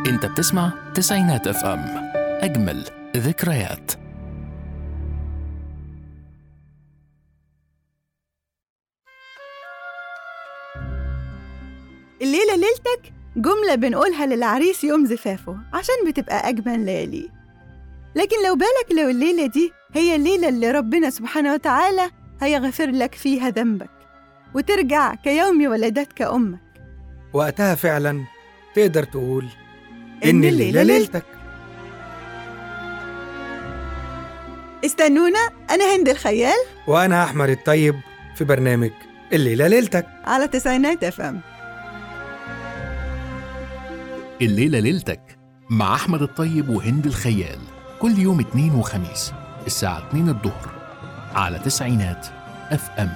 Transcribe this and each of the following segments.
انت بتسمع تسعينات اف ام اجمل ذكريات الليلة ليلتك جملة بنقولها للعريس يوم زفافه عشان بتبقى أجمل ليالي لكن لو بالك لو الليلة دي هي الليلة اللي ربنا سبحانه وتعالى هيغفر لك فيها ذنبك وترجع كيوم ولدتك أمك وقتها فعلا تقدر تقول إن الليلة ليلتك استنونا أنا هند الخيال وأنا أحمد الطيب في برنامج الليلة ليلتك على تسعينات اف ام الليلة ليلتك مع أحمد الطيب وهند الخيال كل يوم اثنين وخميس الساعة 2 الظهر على تسعينات اف ام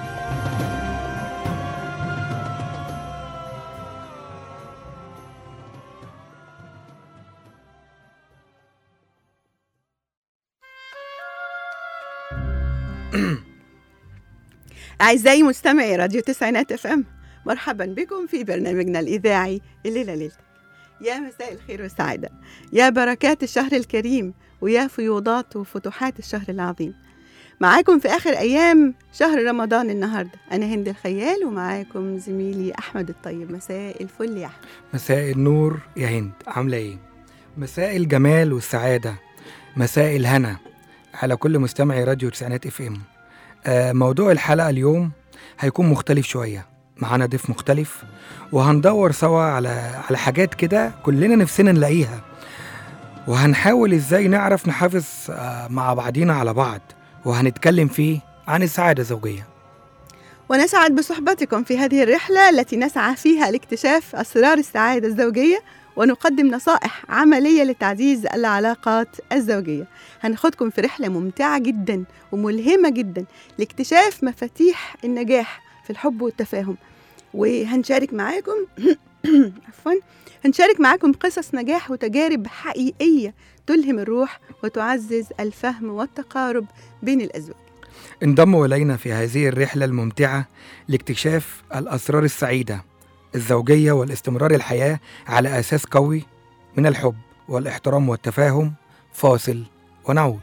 أعزائي مستمعي راديو تسعينات اف ام مرحبا بكم في برنامجنا الإذاعي الليلة ليلتك يا مساء الخير والسعادة يا بركات الشهر الكريم ويا فيوضات وفتوحات الشهر العظيم معاكم في آخر أيام شهر رمضان النهاردة أنا هند الخيال ومعاكم زميلي أحمد الطيب مساء الفل يا أحمد مساء النور يا هند عاملة إيه؟ مساء الجمال والسعادة مساء الهنا على كل مستمعي راديو تسعينات اف ام آه موضوع الحلقة اليوم هيكون مختلف شوية معانا ضيف مختلف وهندور سوا على على حاجات كده كلنا نفسنا نلاقيها وهنحاول ازاي نعرف نحافظ آه مع بعضينا على بعض وهنتكلم فيه عن السعادة الزوجية ونسعد بصحبتكم في هذه الرحلة التي نسعى فيها لاكتشاف أسرار السعادة الزوجية ونقدم نصائح عملية لتعزيز العلاقات الزوجية هناخدكم في رحلة ممتعة جدا وملهمة جدا لاكتشاف مفاتيح النجاح في الحب والتفاهم وهنشارك معاكم عفوا هنشارك معاكم قصص نجاح وتجارب حقيقية تلهم الروح وتعزز الفهم والتقارب بين الأزواج انضموا إلينا في هذه الرحلة الممتعة لاكتشاف الأسرار السعيدة الزوجية والاستمرار الحياة على أساس قوي من الحب والاحترام والتفاهم فاصل ونعود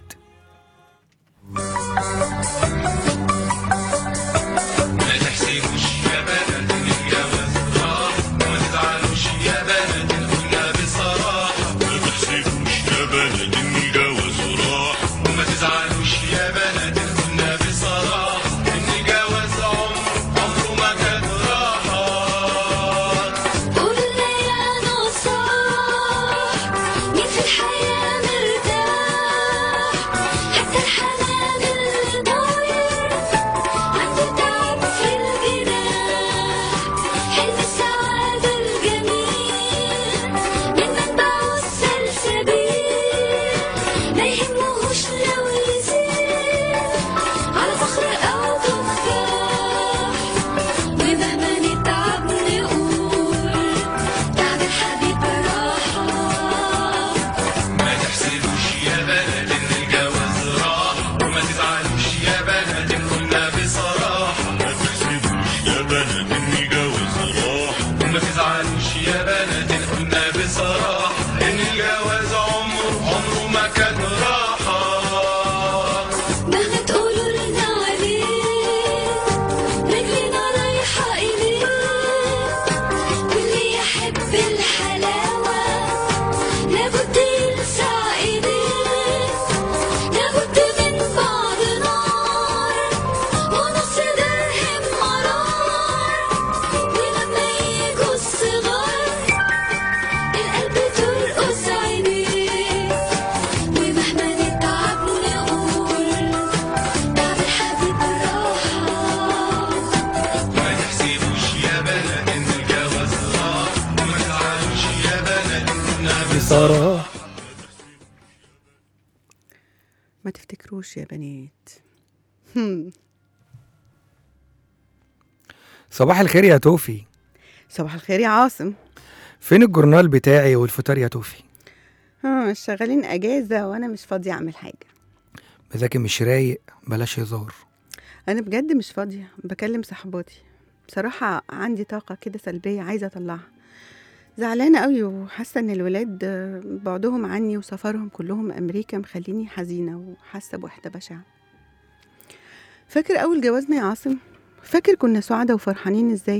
ما تحسبوش يا بنات الجواز راح وما تزعلوش يا بنات قلنا بصراحة ما تحسبوش يا بنات الجواز راح وما تزعلوش يا بنات قلنا بصراحة إن الجواز عمر عمره ما كان راحة قولنا يا نصاح مين في الحياة مرتاح حتى الحنان اللي ضايع عنده تعب في الجناح حلم السعادة الجميل من منبعه السلسبيل ما يهمهوش لو يزيد على فخر أو تفاح ومهما نتعب نقول تعب الحبيب راحة ما تحسبوش يا بنات إن الجواز راح وما تزعلوش يا بنات قلنا بصراحة ما تحسبوش يا بنات إن الجواز راح وما تزعلوش يا بنات قلنا بصراحة إن الجواز عمره عمره ما كان راحة مهما تقولوا لنا عليه رجلنا رايحة إليه واللي يحب الحلاوة لابد يلسع إيديه لابد من بعض نار ونص درهم مرار ولما يجوا الصغار القلب ترقص عينيه ومهما نتعب نقول تعب الحبيب راحة ما تحسبوش يا بنات إن الجواز راح وما تزعلوش يا بنات قلنا بصراحة ما تفتكروش يا بنات هم. صباح الخير يا توفي صباح الخير يا عاصم فين الجورنال بتاعي والفطار يا توفي ها شغالين أجازة وأنا مش فاضية أعمل حاجة مزاجي مش رايق بلاش هزار أنا بجد مش فاضية بكلم صاحباتي بصراحة عندي طاقة كده سلبية عايزة أطلعها زعلانة قوي وحاسة ان الولاد آه، بعدهم عني وسفرهم كلهم امريكا مخليني حزينة وحاسة بوحدة بشعة فاكر اول جوازنا يا عاصم فاكر كنا سعداء وفرحانين ازاي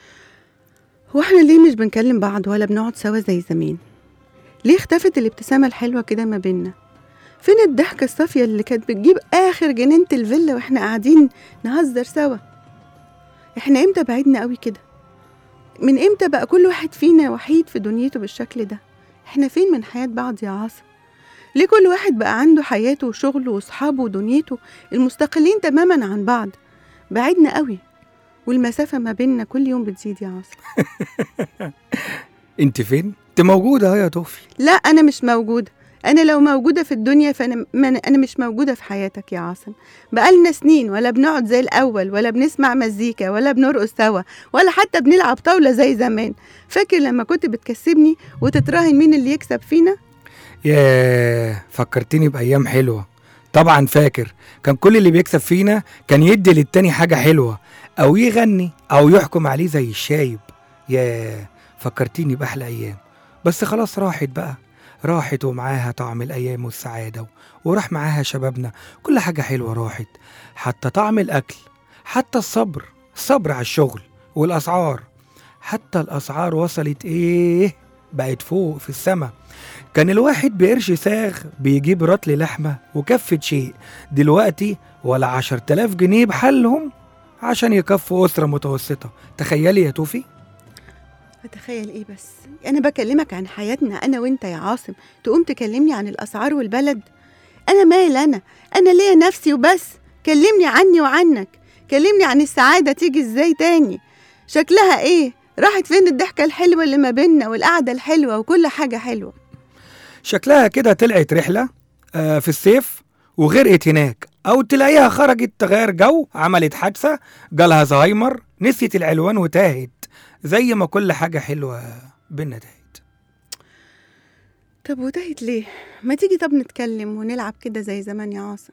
هو احنا ليه مش بنكلم بعض ولا بنقعد سوا زي زمان ليه اختفت الابتسامة الحلوة كده ما بينا فين الضحكة الصافية اللي كانت بتجيب آخر جنينة الفيلا واحنا قاعدين نهزر سوا احنا امتى بعدنا قوي كده من امتى بقى كل واحد فينا وحيد في دنيته بالشكل ده احنا فين من حياة بعض يا عاصم ليه كل واحد بقى عنده حياته وشغله واصحابه ودنيته المستقلين تماما عن بعض بعدنا قوي والمسافة ما بيننا كل يوم بتزيد يا عاصم انت فين انت موجوده اهو يا توفي لا أنا مش موجودة أنا لو موجودة في الدنيا فأنا ما أنا أنا مش موجودة في حياتك يا عاصم بقالنا سنين ولا بنقعد زي الأول ولا بنسمع مزيكا ولا بنرقص سوا ولا حتى بنلعب طاولة زي زمان فاكر لما كنت بتكسبني وتتراهن مين اللي يكسب فينا ياه فكرتني بايام حلوه طبعا فاكر كان كل اللي بيكسب فينا كان يدي للتاني حاجه حلوه او يغني او يحكم عليه زي الشايب ياه فكرتيني باحلى ايام بس خلاص راحت بقى راحت ومعاها طعم الايام والسعاده و- وراح معاها شبابنا كل حاجه حلوه راحت حتى طعم الاكل حتى الصبر الصبر على الشغل والاسعار حتى الاسعار وصلت ايه بقت فوق في السما كان الواحد بقرش ساغ بيجيب رطل لحمة وكفة شيء دلوقتي ولا عشر تلاف جنيه بحالهم عشان يكفوا أسرة متوسطة تخيلي يا توفي أتخيل إيه بس أنا بكلمك عن حياتنا أنا وأنت يا عاصم تقوم تكلمني عن الأسعار والبلد أنا مال أنا أنا ليا نفسي وبس كلمني عني وعنك كلمني عن السعادة تيجي إزاي تاني شكلها إيه راحت فين الضحكة الحلوة اللي ما بيننا والقعدة الحلوة وكل حاجة حلوة شكلها كده طلعت رحلة آه في الصيف وغرقت هناك أو تلاقيها خرجت تغير جو عملت حادثة جالها زهايمر نسيت العلوان وتاهت زي ما كل حاجة حلوة بينا تاهت طب وتهت ليه ما تيجي طب نتكلم ونلعب كده زي زمان يا عاصم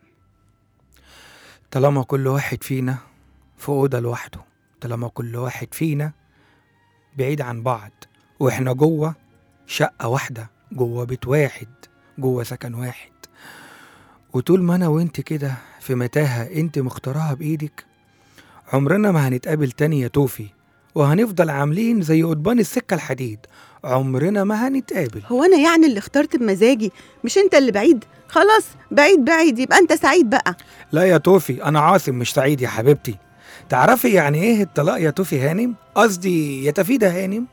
طالما كل واحد فينا في أوضة لوحده طالما كل واحد فينا بعيد عن بعض وإحنا جوه شقة واحدة جوه بيت واحد جوه سكن واحد وطول ما أنا وإنت كده في متاهة إنت مختارها بإيدك عمرنا ما هنتقابل تاني يا توفي وهنفضل عاملين زي قضبان السكة الحديد عمرنا ما هنتقابل هو أنا يعني اللي اخترت بمزاجي مش أنت اللي بعيد خلاص بعيد بعيد يبقى أنت سعيد بقى لا يا توفي أنا عاصم مش سعيد يا حبيبتي تعرفي يعني إيه الطلاق يا توفي هانم؟ قصدي يا تفيدة هانم؟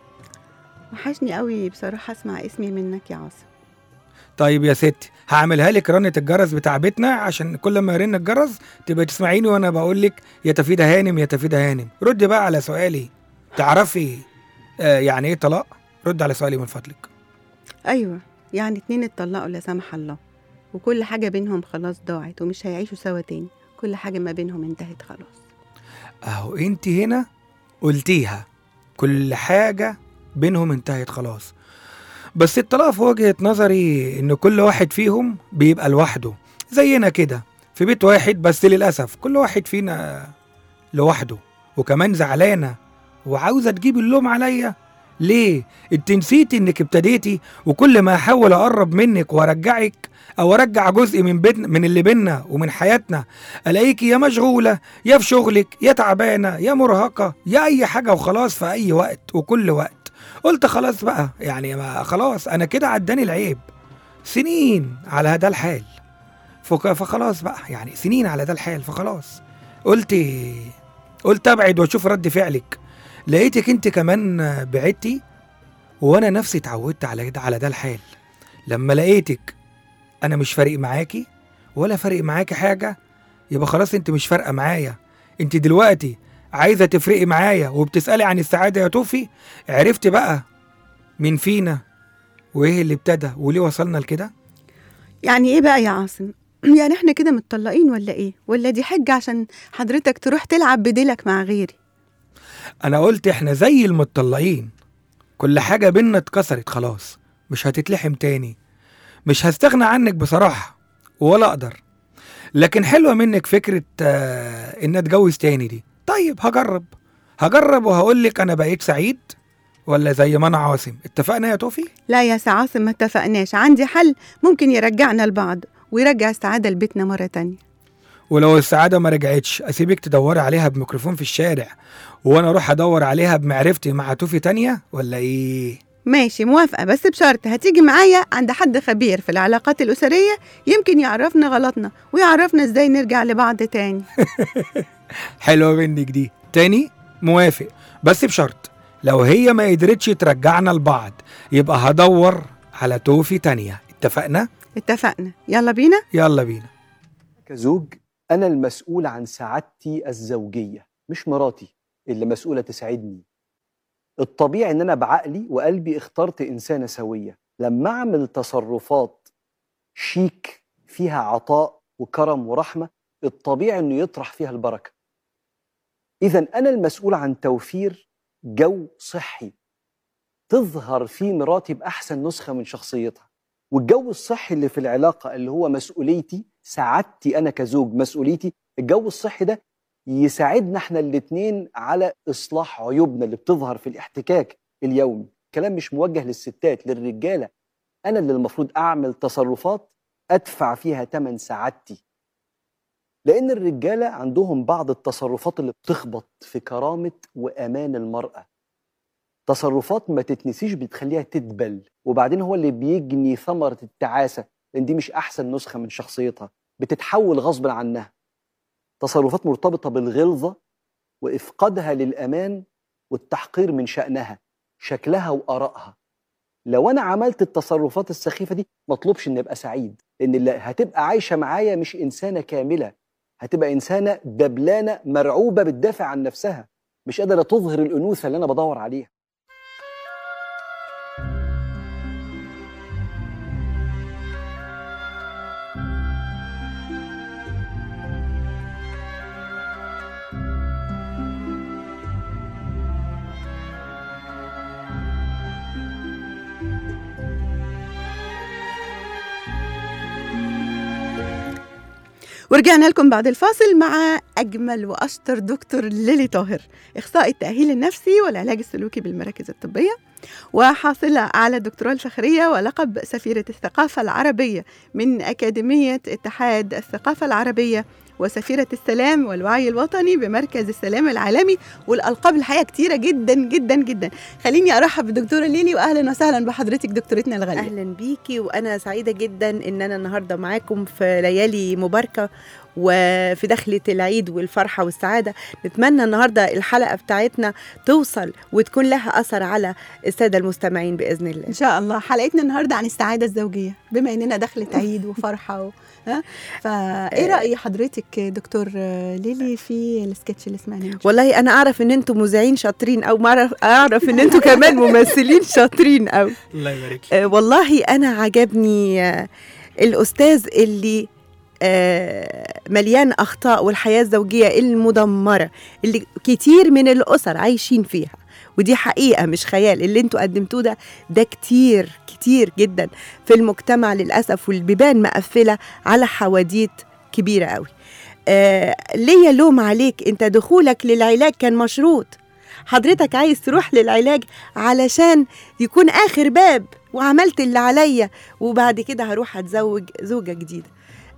وحشني قوي بصراحة أسمع اسمي منك يا عاصم طيب يا ستي هعملها لك رنة الجرس بتاع بيتنا عشان كل ما يرن الجرس تبقى تسمعيني وانا بقول لك يا تفيدة هانم يا تفيدة هانم رد بقى على سؤالي تعرفي آه يعني ايه طلاق رد على سؤالي من فضلك أيوة يعني اتنين اتطلقوا لا سمح الله وكل حاجة بينهم خلاص ضاعت ومش هيعيشوا سوا تاني كل حاجة ما بينهم انتهت خلاص اهو انت هنا قلتيها كل حاجة بينهم انتهت خلاص بس الطلاق في وجهة نظري ان كل واحد فيهم بيبقى لوحده زينا كده في بيت واحد بس للأسف كل واحد فينا لوحده وكمان زعلانة وعاوزة تجيب اللوم عليا ليه؟ انت نسيتي انك ابتديتي وكل ما احاول اقرب منك وارجعك او ارجع جزء من بيتنا من اللي بينا ومن حياتنا الاقيكي يا مشغولة يا في شغلك يا تعبانة يا مرهقة يا اي حاجة وخلاص في اي وقت وكل وقت قلت خلاص بقى يعني ما خلاص انا كده عداني العيب سنين على هذا الحال فك- فخلاص بقى يعني سنين على ده الحال فخلاص قلت قلت ابعد واشوف رد فعلك لقيتك انت كمان بعدتي وانا نفسي اتعودت على ده على ده الحال لما لقيتك انا مش فارق معاكي ولا فارق معاكي حاجه يبقى خلاص انت مش فارقه معايا انت دلوقتي عايزه تفرقي معايا وبتسالي عن السعاده يا توفي عرفت بقى مين فينا وايه اللي ابتدى وليه وصلنا لكده يعني ايه بقى يا عاصم يعني احنا كده متطلقين ولا ايه ولا دي حجة عشان حضرتك تروح تلعب بديلك مع غيري انا قلت احنا زي المتطلقين كل حاجة بينا اتكسرت خلاص مش هتتلحم تاني مش هستغنى عنك بصراحة ولا اقدر لكن حلوة منك فكرة آه ان اتجوز تاني دي طيب هجرب هجرب وهقولك انا بقيت سعيد ولا زي ما انا عاصم اتفقنا يا توفي لا يا سي عاصم ما اتفقناش عندي حل ممكن يرجعنا لبعض ويرجع السعادة لبيتنا مرة تانية ولو السعادة ما رجعتش أسيبك تدوري عليها بميكروفون في الشارع وأنا أروح أدور عليها بمعرفتي مع توفي تانية ولا إيه؟ ماشي موافقة بس بشرط هتيجي معايا عند حد خبير في العلاقات الأسرية يمكن يعرفنا غلطنا ويعرفنا ازاي نرجع لبعض تاني حلوة منك دي تاني موافق بس بشرط لو هي ما قدرتش ترجعنا لبعض يبقى هدور على توفي تانية اتفقنا؟ اتفقنا يلا بينا يلا بينا كزوج أنا المسؤول عن سعادتي الزوجية مش مراتي اللي مسؤولة تسعدني الطبيعي إن أنا بعقلي وقلبي اخترت إنسانة سوية لما أعمل تصرفات شيك فيها عطاء وكرم ورحمة الطبيعي إنه يطرح فيها البركة إذا أنا المسؤول عن توفير جو صحي تظهر فيه مراتي بأحسن نسخة من شخصيتها والجو الصحي اللي في العلاقة اللي هو مسؤوليتي سعادتي أنا كزوج مسؤوليتي الجو الصحي ده يساعدنا احنا الاتنين على إصلاح عيوبنا اللي بتظهر في الاحتكاك اليومي كلام مش موجه للستات للرجالة أنا اللي المفروض أعمل تصرفات أدفع فيها تمن سعادتي لأن الرجالة عندهم بعض التصرفات اللي بتخبط في كرامة وأمان المرأة تصرفات ما تتنسيش بتخليها تدبل وبعدين هو اللي بيجني ثمرة التعاسة لأن دي مش أحسن نسخة من شخصيتها بتتحول غصب عنها تصرفات مرتبطة بالغلظة وإفقادها للأمان والتحقير من شأنها شكلها وآرائها لو أنا عملت التصرفات السخيفة دي مطلوبش إن أبقى سعيد لأن اللي هتبقى عايشة معايا مش إنسانة كاملة هتبقى إنسانة دبلانة مرعوبة بتدافع عن نفسها مش قادرة تظهر الأنوثة اللي أنا بدور عليها ورجعنا لكم بعد الفاصل مع أجمل وأشطر دكتور ليلي طاهر إخصائي التأهيل النفسي والعلاج السلوكي بالمراكز الطبية وحاصلة على الدكتوراه الفخرية ولقب سفيرة الثقافة العربية من أكاديمية اتحاد الثقافة العربية وسفيرة السلام والوعي الوطني بمركز السلام العالمي والألقاب الحقيقة كتيرة جدا جدا جدا خليني أرحب بالدكتورة ليلي وأهلا وسهلا بحضرتك دكتورتنا الغالية اهلا بيكي وانا سعيده جدا ان انا النهارده معاكم في ليالي مباركه وفي دخلة العيد والفرحة والسعادة نتمنى النهاردة الحلقة بتاعتنا توصل وتكون لها أثر على السادة المستمعين بإذن الله إن شاء الله حلقتنا النهاردة عن السعادة الزوجية بما إننا دخلت عيد وفرحة و... ها فإيه رأي حضرتك دكتور ليلي في السكتش اللي سمعناه من شوية؟ والله أنا أعرف إن أنتم مذيعين شاطرين أو ما أعرف أعرف إن أنتم كمان ممثلين شاطرين أوي الله يبارك آه، والله أنا عجبني آه، الأستاذ اللي آه، مليان أخطاء والحياة الزوجية المدمرة اللي كتير من الأسر عايشين فيها ودي حقيقة مش خيال اللي انتوا قدمتوه ده ده كتير كتير جدا في المجتمع للأسف والبيبان مقفلة على حواديت كبيرة قوي آه ليا لوم عليك انت دخولك للعلاج كان مشروط حضرتك عايز تروح للعلاج علشان يكون آخر باب وعملت اللي عليا وبعد كده هروح أتزوج زوجة جديدة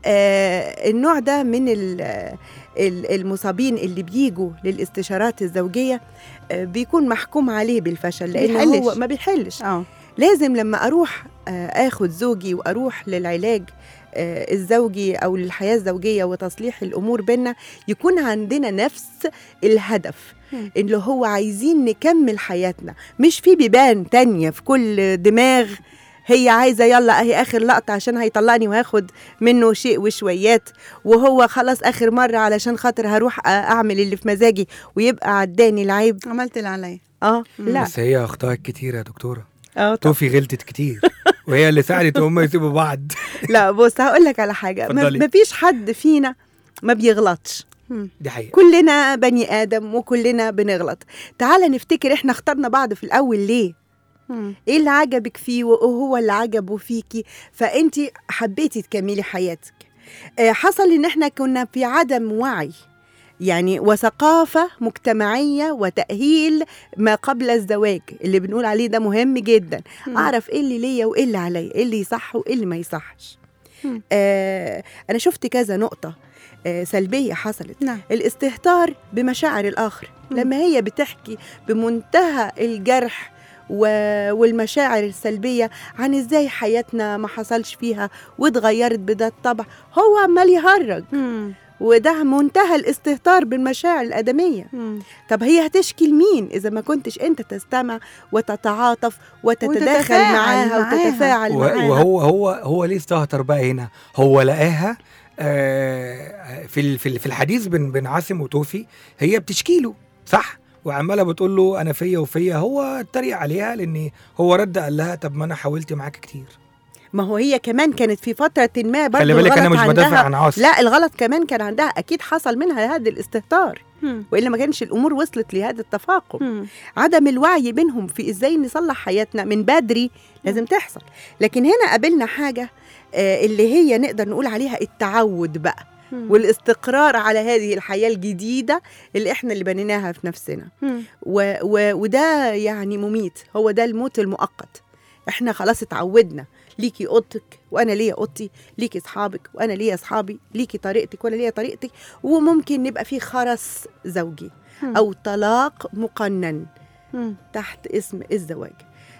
آه النوع ده من ال- ال- المصابين اللي بيجوا للاستشارات الزوجية آه بيكون محكوم عليه بالفشل لأن بيحلش. هو ما بيحلش اه لازم لما اروح آه، اخد زوجي واروح للعلاج آه، الزوجي او للحياه الزوجيه وتصليح الامور بينا يكون عندنا نفس الهدف مم. اللي هو عايزين نكمل حياتنا مش في بيبان تانية في كل دماغ هي عايزه يلا اهي اخر لقطه عشان هيطلعني وهاخد منه شيء وشويات وهو خلاص اخر مره علشان خاطر هروح آه، اعمل اللي في مزاجي ويبقى عداني العيب عملت اللي عليا اه لا بس هي أخطاء كتير يا دكتورة اه طبعا. توفي غلطت كتير وهي اللي ساعدت هم يسيبوا بعض لا بص هقول لك على حاجه ما اتفضلي. مفيش حد فينا ما بيغلطش دي حقيقة كلنا بني ادم وكلنا بنغلط تعال نفتكر احنا اخترنا بعض في الاول ليه مم. ايه اللي عجبك فيه وهو اللي عجبه فيكي فانت حبيتي تكملي حياتك آه، حصل ان احنا كنا في عدم وعي يعني وثقافة مجتمعية وتأهيل ما قبل الزواج اللي بنقول عليه ده مهم جدا مم. أعرف إيه اللي ليا وإيه اللي عليا إيه اللي يصح وإيه اللي ما يصحش مم. آه أنا شفت كذا نقطة آه سلبية حصلت نعم الاستهتار بمشاعر الآخر مم. لما هي بتحكي بمنتهى الجرح و- والمشاعر السلبية عن ازاي حياتنا ما حصلش فيها واتغيرت بده الطبع هو عمال يهرج مم. وده منتهى الاستهتار بالمشاعر الآدمية مم. طب هي هتشكي لمين إذا ما كنتش أنت تستمع وتتعاطف وتتداخل وتتفاعل معاها معاها. وتتفاعل و- معاها وهو هو هو ليه استهتر بقى هنا هو لقاها آه، في ال- في ال- في الحديث بين بين عاصم وتوفي هي بتشكي له صح وعماله بتقول له انا فيا وفيا هو اتريق عليها لان هو رد قال لها طب ما انا حاولت معاك كتير ما هو هي كمان كانت في فترة ما برضه خلي بالك انا الغلط مش بدافع عندها عن عاصم لا الغلط كمان كان عندها أكيد حصل منها هذا الاستهتار مم. والا ما كانش الامور وصلت لهذا التفاقم مم. عدم الوعي بينهم في ازاي نصلح حياتنا من بدري لازم تحصل لكن هنا قابلنا حاجه آه، اللي هي نقدر نقول عليها التعود بقى مم. والاستقرار على هذه الحياه الجديده اللي احنا اللي بنيناها في نفسنا مم. و و وده يعني مميت هو ده الموت المؤقت احنا خلاص اتعودنا ليكي اوضتك وانا ليا اوضتي ليكي اصحابك وانا ليا اصحابي ليكي طريقتك وانا ليا طريقتي وممكن نبقى في خرس زوجي مم. او طلاق مقنن مم. تحت اسم الزواج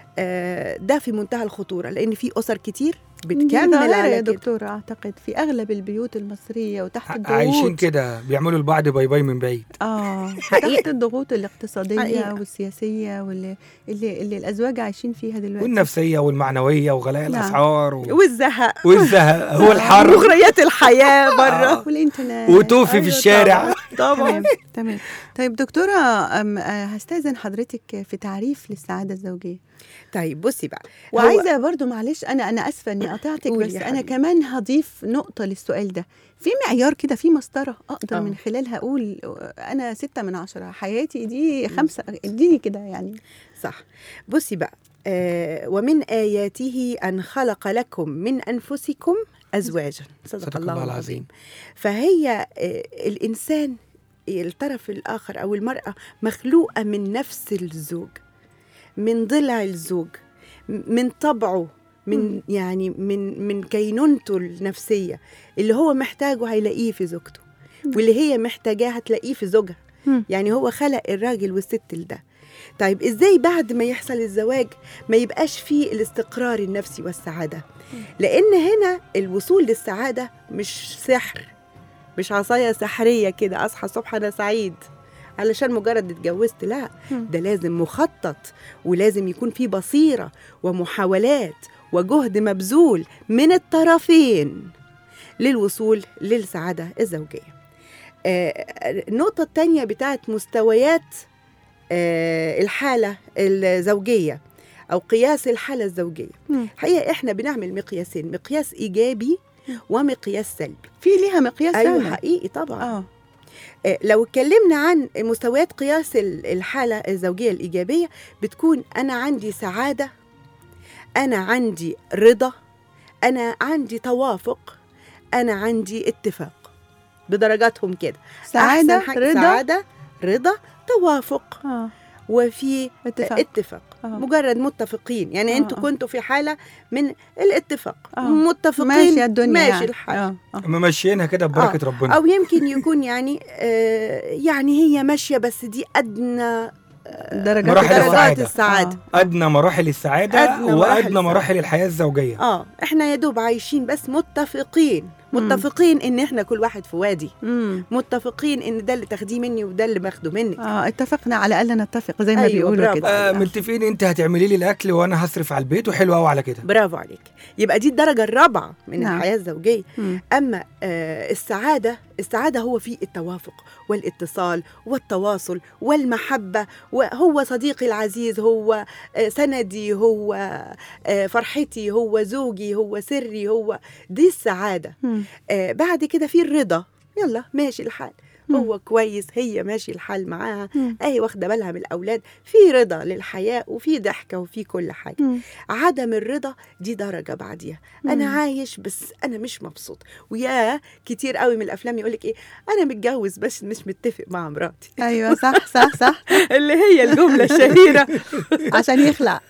آه، ده في منتهى الخطوره لان في اسر كتير دي بتكمل ظاهرة على يا كده دكتورة أعتقد في أغلب البيوت المصرية وتحت الضغوط عايشين كده بيعملوا لبعض باي باي من بعيد اه حقيقة. تحت الضغوط الاقتصادية حقيقة. والسياسية واللي اللي, اللي الأزواج عايشين فيها دلوقتي والنفسيه والمعنويه وغلاء نعم. الاسعار و... والزهق والزهق هو الحر ومغريات الحياه بره والإنترنت وتوفي في أيوة الشارع طبعا تمام تمام طيب دكتورة أم، آه، هستأذن حضرتك في تعريف للسعادة الزوجية طيب بصي بقى هو- وعايزة برضو معلش أنا أنا آسفة إني قطعتك قولي بس يا أنا حبيبي. كمان هضيف نقطة للسؤال ده في معيار كده في مسطرة أقدر آه. من خلالها أقول أنا ستة من عشرة حياتي دي خمسة اديني كده يعني صح بصي بقى آه ومن آياته أن خلق لكم من أنفسكم أزواجا صدق, صدق الله العظيم. فهي آه الإنسان الطرف الآخر أو المرأة مخلوقة من نفس الزوج من ضلع الزوج م- من طبعه من مم. يعني من من كينونته النفسيه اللي هو محتاجه هيلاقيه في زوجته واللي هي محتاجاه هتلاقيه في زوجها مم. يعني هو خلق الراجل والست لده طيب ازاي بعد ما يحصل الزواج ما يبقاش فيه الاستقرار النفسي والسعاده لان هنا الوصول للسعاده مش سحر مش عصايه سحريه كده اصحى الصبح انا سعيد علشان مجرد اتجوزت لا مم. ده لازم مخطط ولازم يكون في بصيره ومحاولات وجهد مبذول من الطرفين للوصول للسعاده الزوجيه آه، النقطه الثانيه بتاعت مستويات آه، الحاله الزوجيه او قياس الحاله الزوجيه مم. حقيقه احنا بنعمل مقياسين مقياس ايجابي ومقياس سلبي في ليها مقياس ايوه فعلا حقيقي طبعا اه آه، لو اتكلمنا عن مستويات قياس ال- الحالة الزوجية الإيجابية بتكون أنا عندي سعادة أنا عندي رضا أنا عندي توافق أنا عندي اتفاق بدرجاتهم كده سعادة أحسن حاجة رضا سعادة رضا توافق اه وفي اتفاق. اتفاق آه. مجرد متفقين يعني آه، انتوا آه. كنتوا في حالة من الاتفاق آه. متفقين ماشي الدنيا ماشي يعني. الحال اه اه ممشيينها كده ببركه ربنا او يمكن يكون يعني آه يعني هي ماشيه بس دي ادنى درجات مراحل درجات السعادة. السعاده ادنى مراحل السعاده أدنى مراحل وادنى السعادة. مراحل الحياه الزوجيه اه احنا يا دوب عايشين بس متفقين متفقين ان احنا كل واحد في وادي امم متفقين ان ده اللي تاخديه مني وده اللي باخده منك اه اتفقنا على الا نتفق زي ما أيوة، بيقولوا برافو. كده آه متفقين انت هتعملي لي الاكل وانا هصرف على البيت وحلو قوي على كده برافو عليك يبقى دي الدرجه الرابعه من نعم. الحياه الزوجيه مم. اما آه السعاده السعاده هو في التوافق والاتصال والتواصل والمحبه وهو صديقي العزيز هو آه سندي هو آه فرحتي هو زوجي هو سري هو دي السعاده مم. آه بعد كده في الرضا يلا ماشي الحال هو كويس هي ماشي الحال معاها مم. اهي واخده بالها من الاولاد في رضا للحياه وفي ضحكه وفي كل حاجه مم. عدم الرضا دي درجه بعديها انا مم. عايش بس انا مش مبسوط ويا كتير قوي من الافلام يقولك ايه انا متجوز بس مش متفق مع مراتي ايوه صح صح صح اللي هي الجمله الشهيره عشان يخلع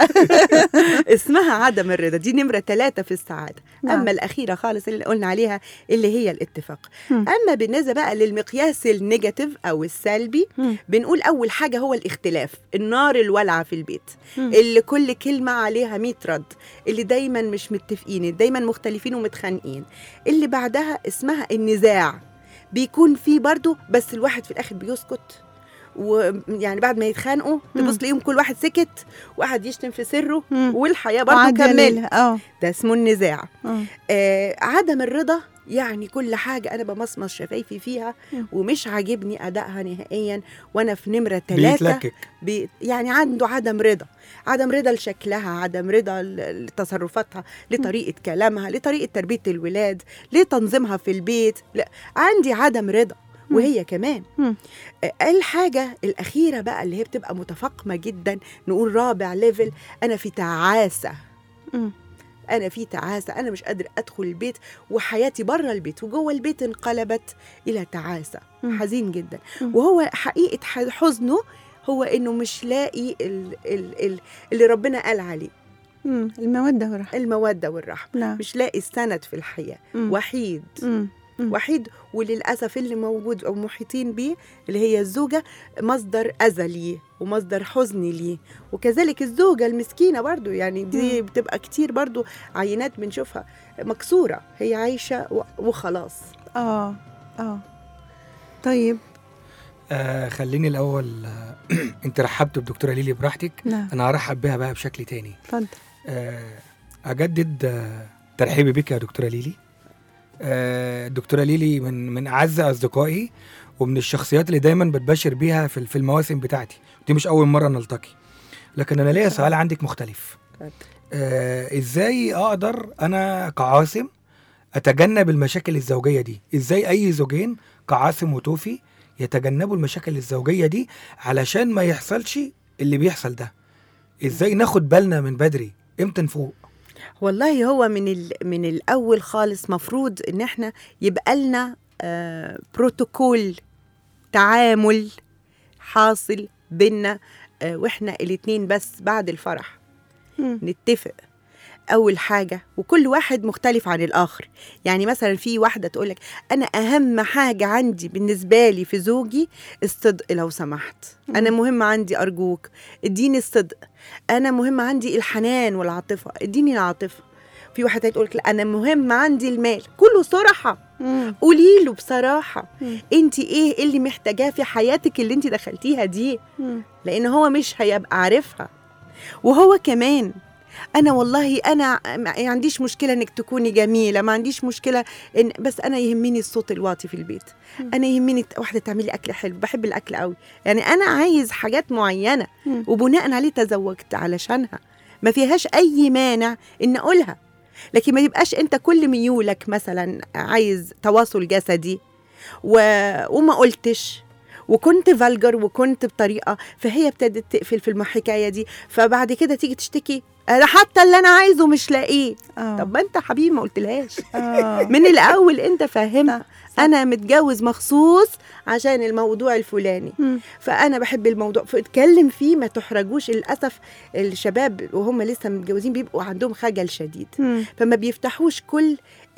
اسمها عدم الرضا دي نمرة ثلاثة في السعادة نعم. أما الأخيرة خالص اللي قلنا عليها اللي هي الاتفاق مم. أما بالنسبة بقى للمقياس النيجاتيف أو السلبي مم. بنقول أول حاجة هو الاختلاف النار الولعة في البيت مم. اللي كل كلمة عليها 100 رد اللي دايما مش متفقين دايما مختلفين ومتخانقين اللي بعدها اسمها النزاع بيكون فيه برضو بس الواحد في الآخر بيسكت ويعني بعد ما يتخانقوا مم. تبص تلاقيهم كل واحد سكت واحد يشتم في سره مم. والحياه برضه وعدي كمل ليلة. اه ده اسمه النزاع آه. آه عدم الرضا يعني كل حاجة أنا بمصمص شفايفي فيها مم. ومش عاجبني أدائها نهائيا وأنا في نمرة ثلاثة بيتلكك بي يعني عنده عدم رضا عدم رضا لشكلها عدم رضا ل- لتصرفاتها لطريقة كلامها لطريقة تربية الولاد لتنظيمها في البيت لا عندي عدم رضا مم. وهي كمان مم. آه، الحاجة الأخيرة بقى اللي هي بتبقى متفاقمة جدا نقول رابع ليفل أنا في تعاسة مم. انا في تعاسه انا مش قادر ادخل البيت وحياتي بره البيت وجوه البيت انقلبت الى تعاسه مم. حزين جدا مم. وهو حقيقه ح- حزنه هو انه مش لاقي ال ال ال اللي ربنا قال عليه مم. المودة والرحمة الموده والرحمه نعم مش لاقي السند في الحياه مم. وحيد مم. مم. وحيد وللاسف اللي موجود او محيطين بيه اللي هي الزوجه مصدر اذى ليه ومصدر حزن ليه وكذلك الزوجه المسكينه برضو يعني دي بتبقى كتير برضو عينات بنشوفها مكسوره هي عايشه و- وخلاص اه اه طيب آه خليني الاول آه انت رحبت بدكتوره ليلي براحتك نعم انا هرحب بها بقى بشكل تاني اتفضل آه اجدد آه ترحيبي بك يا دكتوره ليلي آه دكتوره ليلي من من اعز اصدقائي ومن الشخصيات اللي دايما بتبشر بيها في في المواسم بتاعتي دي مش اول مره نلتقي لكن انا ليا سؤال عندك مختلف اتفضل. آه ازاي اقدر انا كعاصم اتجنب المشاكل الزوجيه دي ازاي اي زوجين كعاصم وتوفي يتجنبوا المشاكل الزوجيه دي علشان ما يحصلش اللي بيحصل ده ازاي ناخد بالنا من بدري امتى نفوق والله هو من ال من الاول خالص مفروض ان احنا يبقى لنا آه بروتوكول تعامل حاصل بينا آه واحنا الاتنين بس بعد الفرح مم. نتفق اول حاجه وكل واحد مختلف عن الاخر يعني مثلا في واحده تقولك انا اهم حاجه عندي بالنسبه لي في زوجي الصدق لو سمحت انا مهم عندي ارجوك اديني الصدق انا مهم عندي الحنان والعاطفه اديني العاطفه في واحده تقولك لا انا مهم عندي المال كله صراحه مم. قولي له بصراحه مم. انت ايه اللي محتاجاه في حياتك اللي انت دخلتيها دي مم. لان هو مش هيبقى عارفها وهو كمان انا والله انا ما عنديش مشكله انك تكوني جميله ما عنديش مشكله إن بس انا يهمني الصوت الواطي في البيت مم. انا يهمني واحده تعملي اكل حلو بحب الاكل قوي يعني انا عايز حاجات معينه مم. وبناء عليه تزوجت علشانها ما فيهاش اي مانع ان اقولها لكن ما يبقاش انت كل ميولك مثلا عايز تواصل جسدي و... وما قلتش وكنت فالجر وكنت بطريقه فهي ابتدت تقفل في الحكايه دي فبعد كده تيجي تشتكي انا حتى اللي انا عايزه مش لاقيه اه طب ما انت حبيبي ما قلتلهاش اه من الاول انت فاهمها صح، صح. انا متجوز مخصوص عشان الموضوع الفلاني مم. فانا بحب الموضوع فاتكلم فيه ما تحرجوش للاسف الشباب وهم لسه متجوزين بيبقوا عندهم خجل شديد مم. فما بيفتحوش كل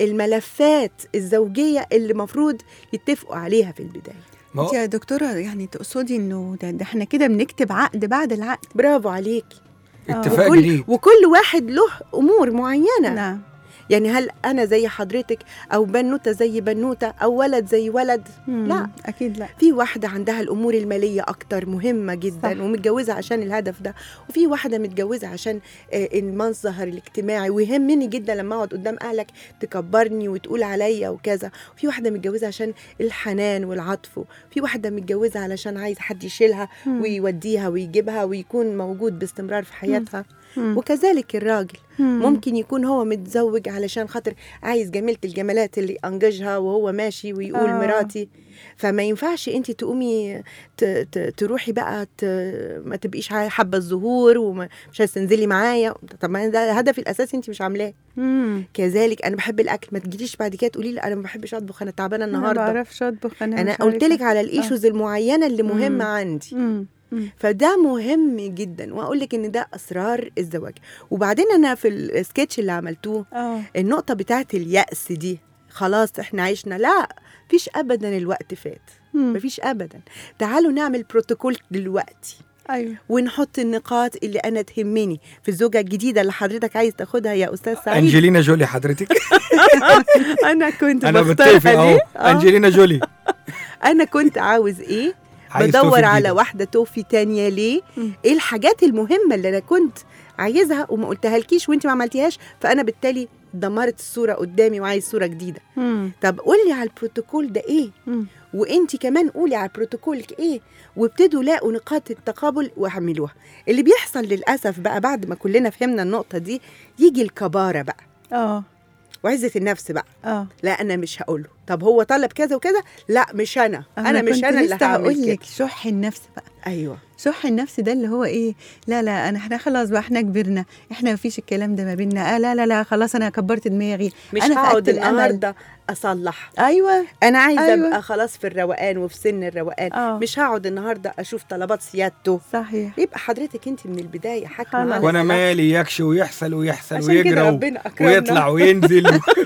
الملفات الزوجيه اللي المفروض يتفقوا عليها في البدايه ما انت هو يا دكتورة يعني تقصدي انه ده, ده احنا كده بنكتب عقد بعد العقد برافو عليكي اتفاق وكل, جديد وكل واحد له امور معينه نعم يعني هل انا زي حضرتك او بنوته زي بنوته او ولد زي ولد مم. لا. اكيد لا في واحده عندها الامور الماليه اكتر مهمه جدا صح. ومتجوزه عشان الهدف ده وفي واحده متجوزه عشان آه، المظهر الاجتماعي ويهمني جدا لما اقعد قدام اهلك تكبرني وتقول عليا وكذا في واحده متجوزه عشان الحنان والعطف في واحده متجوزه علشان عايز حد يشيلها مم. ويوديها ويجيبها ويكون موجود باستمرار في حياتها مم. وكذلك الراجل مم. ممكن يكون هو متزوج علشان خاطر عايز جميلة الجمالات اللي أنجزها وهو ماشي ويقول آه. آه. مراتي فما ينفعش انت تقومي ت- ت- تروحي بقى ت... ما تبقيش عا- حابه الظهور ومش عايزه تنزلي معايا طب ما ده الهدف الاساسي انت مش عاملاه مم. كذلك انا بحب الاكل ما تجيليش بعد كده تقولي لي انا ما بحبش اطبخ انا تعبانه انا ما النهارده بعرفش اطبخ انا انا مش قلت عارفة. لك على الايشوز المعينه اللي مهمه مم. عندي مم. مم. فده مهم جدا واقول لك ان ده اسرار الزواج وبعدين انا في السكتش اللي عملتوه اه النقطه بتاعت اليأس دي خلاص احنا عشنا لا مفيش ابدا الوقت فات مم. مفيش ابدا تعالوا نعمل بروتوكول دلوقتي ايوه ونحط النقاط اللي انا تهمني في الزوجه الجديده اللي حضرتك عايز تاخدها يا استاذ سعيد انجلينا جولي حضرتك انا كنت انا بختارها بتفق اهو ليه آه. انجلينا جولي انا كنت عاوز ايه عايز بدور توفي على جديدة. واحده توفي تانية ليه مم. ايه الحاجات المهمه اللي انا كنت عايزها وما قلتها لكيش وانت ما عملتيهاش فانا بالتالي دمرت الصوره قدامي وعايز صوره جديده مم. طب قولي على البروتوكول ده ايه مم. وانت كمان قولي على بروتوكولك ايه وابتدوا لاقوا نقاط التقابل واعملوها اللي بيحصل للاسف بقى بعد ما كلنا فهمنا النقطه دي يجي الكباره بقى اه وعزه النفس بقى اه لا انا مش هقوله طب هو طلب كذا وكذا لا مش انا انا, مش كنت انا اللي لسه هعمل هقول كده لك شح النفس بقى ايوه شح النفس ده اللي هو ايه لا لا انا احنا خلاص بقى احنا كبرنا احنا مفيش الكلام ده ما بيننا آه لا لا لا خلاص انا كبرت دماغي مش انا هقعد فقدت الامل النهارده اصلح ايوه انا عايزه أيوة. أيوة. ابقى خلاص في الروقان وفي سن الروقان آه. مش هقعد النهارده اشوف طلبات سيادته صحيح يبقى حضرتك انت من البدايه حاكمه خلاص. على وانا الصلاة. مالي يكشي ويحصل ويحصل عشان كده ويجرى و- ربنا أكرمنا. ويطلع وينزل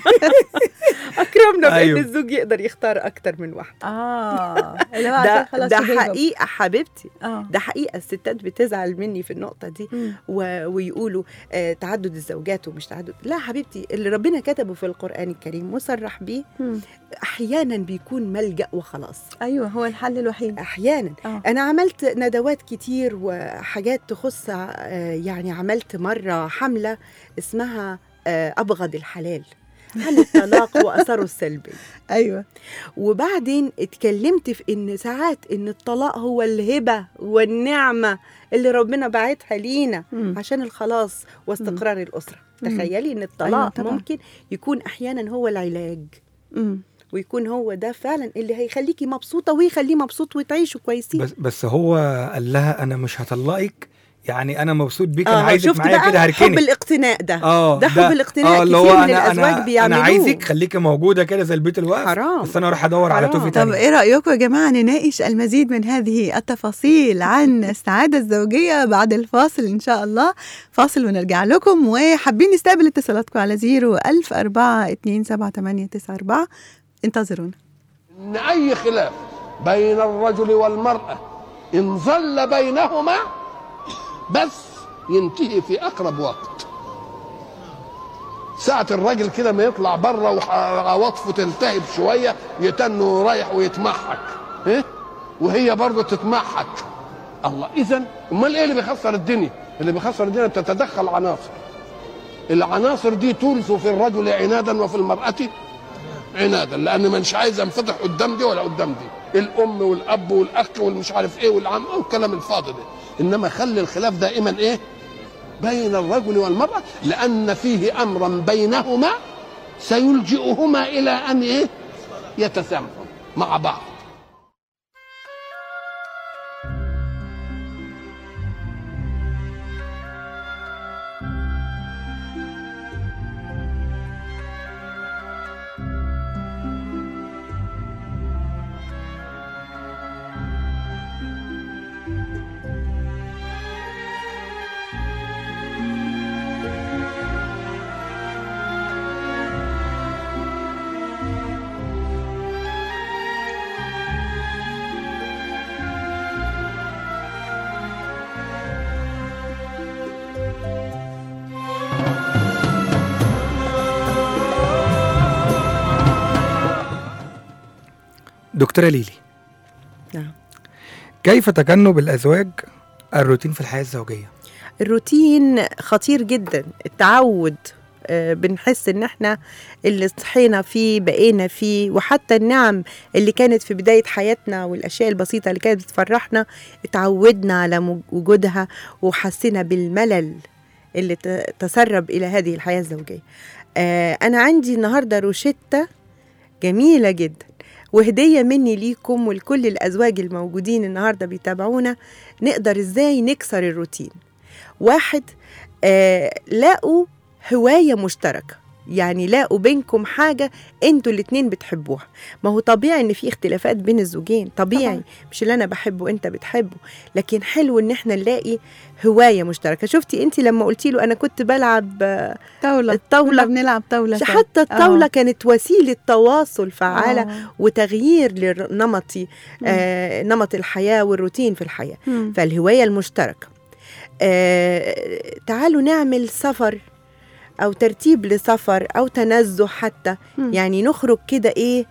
اكرمنا بان أيوة. الزوج يقدر يختار اكتر من واحده اه اللي هو عشان ده خلاص ده تجربة. حقيقه حبيبتي اه ده حقيقه الستات بتزعل مني في النقطه دي مم. و... ويقولوا آه تعدد الزوجات ومش تعدد لا حبيبتي اللي ربنا كتبه في القران الكريم وصرح بيه مم. احيانا بيكون ملجا وخلاص ايوه هو الحل الوحيد احيانا اه انا عملت ندوات كتير وحاجات تخص آه، يعني عملت مره حمله اسمها آه، ابغض الحلال عن الطلاق واثره السلبي ايوه وبعدين اتكلمت في ان ساعات ان الطلاق هو الهبه والنعمه اللي ربنا باعتها لينا مم. عشان الخلاص واستقرار الاسره مم. تخيلي ان أيوة الطلاق طبعاً. ممكن يكون احيانا هو العلاج مم. ويكون هو ده فعلا اللي هيخليكي مبسوطه ويخليه مبسوط وتعيشوا كويسين بس بس هو قال لها انا مش هطلقك يعني انا مبسوط بيك انا اه عايزك شفت معايا كده بقى حب هركنك الاقتناء ده اه ده حب الاقتناء اللي كتير هو من انا الأزواج انا بيعملوه. انا عايزك خليكي موجوده كده زي البيت الواقف حرام. بس انا اروح ادور على حرام. توفي طب تاني ايه رايكم يا جماعه نناقش المزيد من هذه التفاصيل عن السعاده الزوجيه بعد الفاصل ان شاء الله فاصل ونرجع لكم وحابين نستقبل اتصالاتكم على 01000 4 2 7 8 9 4 انتظرونا ان اي خلاف بين الرجل والمراه ان ظل بينهما بس ينتهي في اقرب وقت ساعة الراجل كده ما يطلع بره وعواطفه تلتهب شوية يتنه رايح ويتمحك إيه؟ وهي برضه تتمحك الله إذا أمال إيه اللي بيخسر الدنيا؟ اللي بيخسر الدنيا تتدخل عناصر العناصر دي تورث في الرجل عنادا وفي المرأة عنادا لان مش عايز انفتح قدام دي ولا قدام دي الام والاب والاخ والمش عارف ايه والعم والكلام الفاضي ده انما خلي الخلاف دائما ايه بين الرجل والمراه لان فيه امرا بينهما سيلجئهما الى ان ايه يتسامحوا مع بعض دكتوره ليلي نعم. كيف تجنب الازواج الروتين في الحياه الزوجيه الروتين خطير جدا التعود آه، بنحس ان احنا اللي صحينا فيه بقينا فيه وحتى النعم اللي كانت في بداية حياتنا والاشياء البسيطة اللي كانت بتفرحنا اتعودنا على مج- وجودها وحسينا بالملل اللي ت- تسرب الى هذه الحياه الزوجيه آه انا عندي النهارده روشته جميله جدا وهديه مني ليكم ولكل الازواج الموجودين النهارده بيتابعونا نقدر ازاي نكسر الروتين واحد آه لاقوا هوايه مشتركه يعني لاقوا بينكم حاجة انتوا الاتنين بتحبوها ما هو طبيعي ان في اختلافات بين الزوجين طبيعي طبعاً. طبعا. مش اللي انا بحبه انت بتحبه لكن حلو ان احنا نلاقي هواية مشتركة شفتي انت لما قلتي له انا كنت بلعب آه، طاولة الطاولة كنا بنلعب طاولة سوا. حتى الطاولة آه. كانت وسيلة تواصل فعالة آه. وتغيير لنمطي آه نمط الحياة والروتين في الحياة مم. فالهواية المشتركة آه تعالوا نعمل سفر أو ترتيب لسفر أو تنزه حتى مم. يعني نخرج كده إيه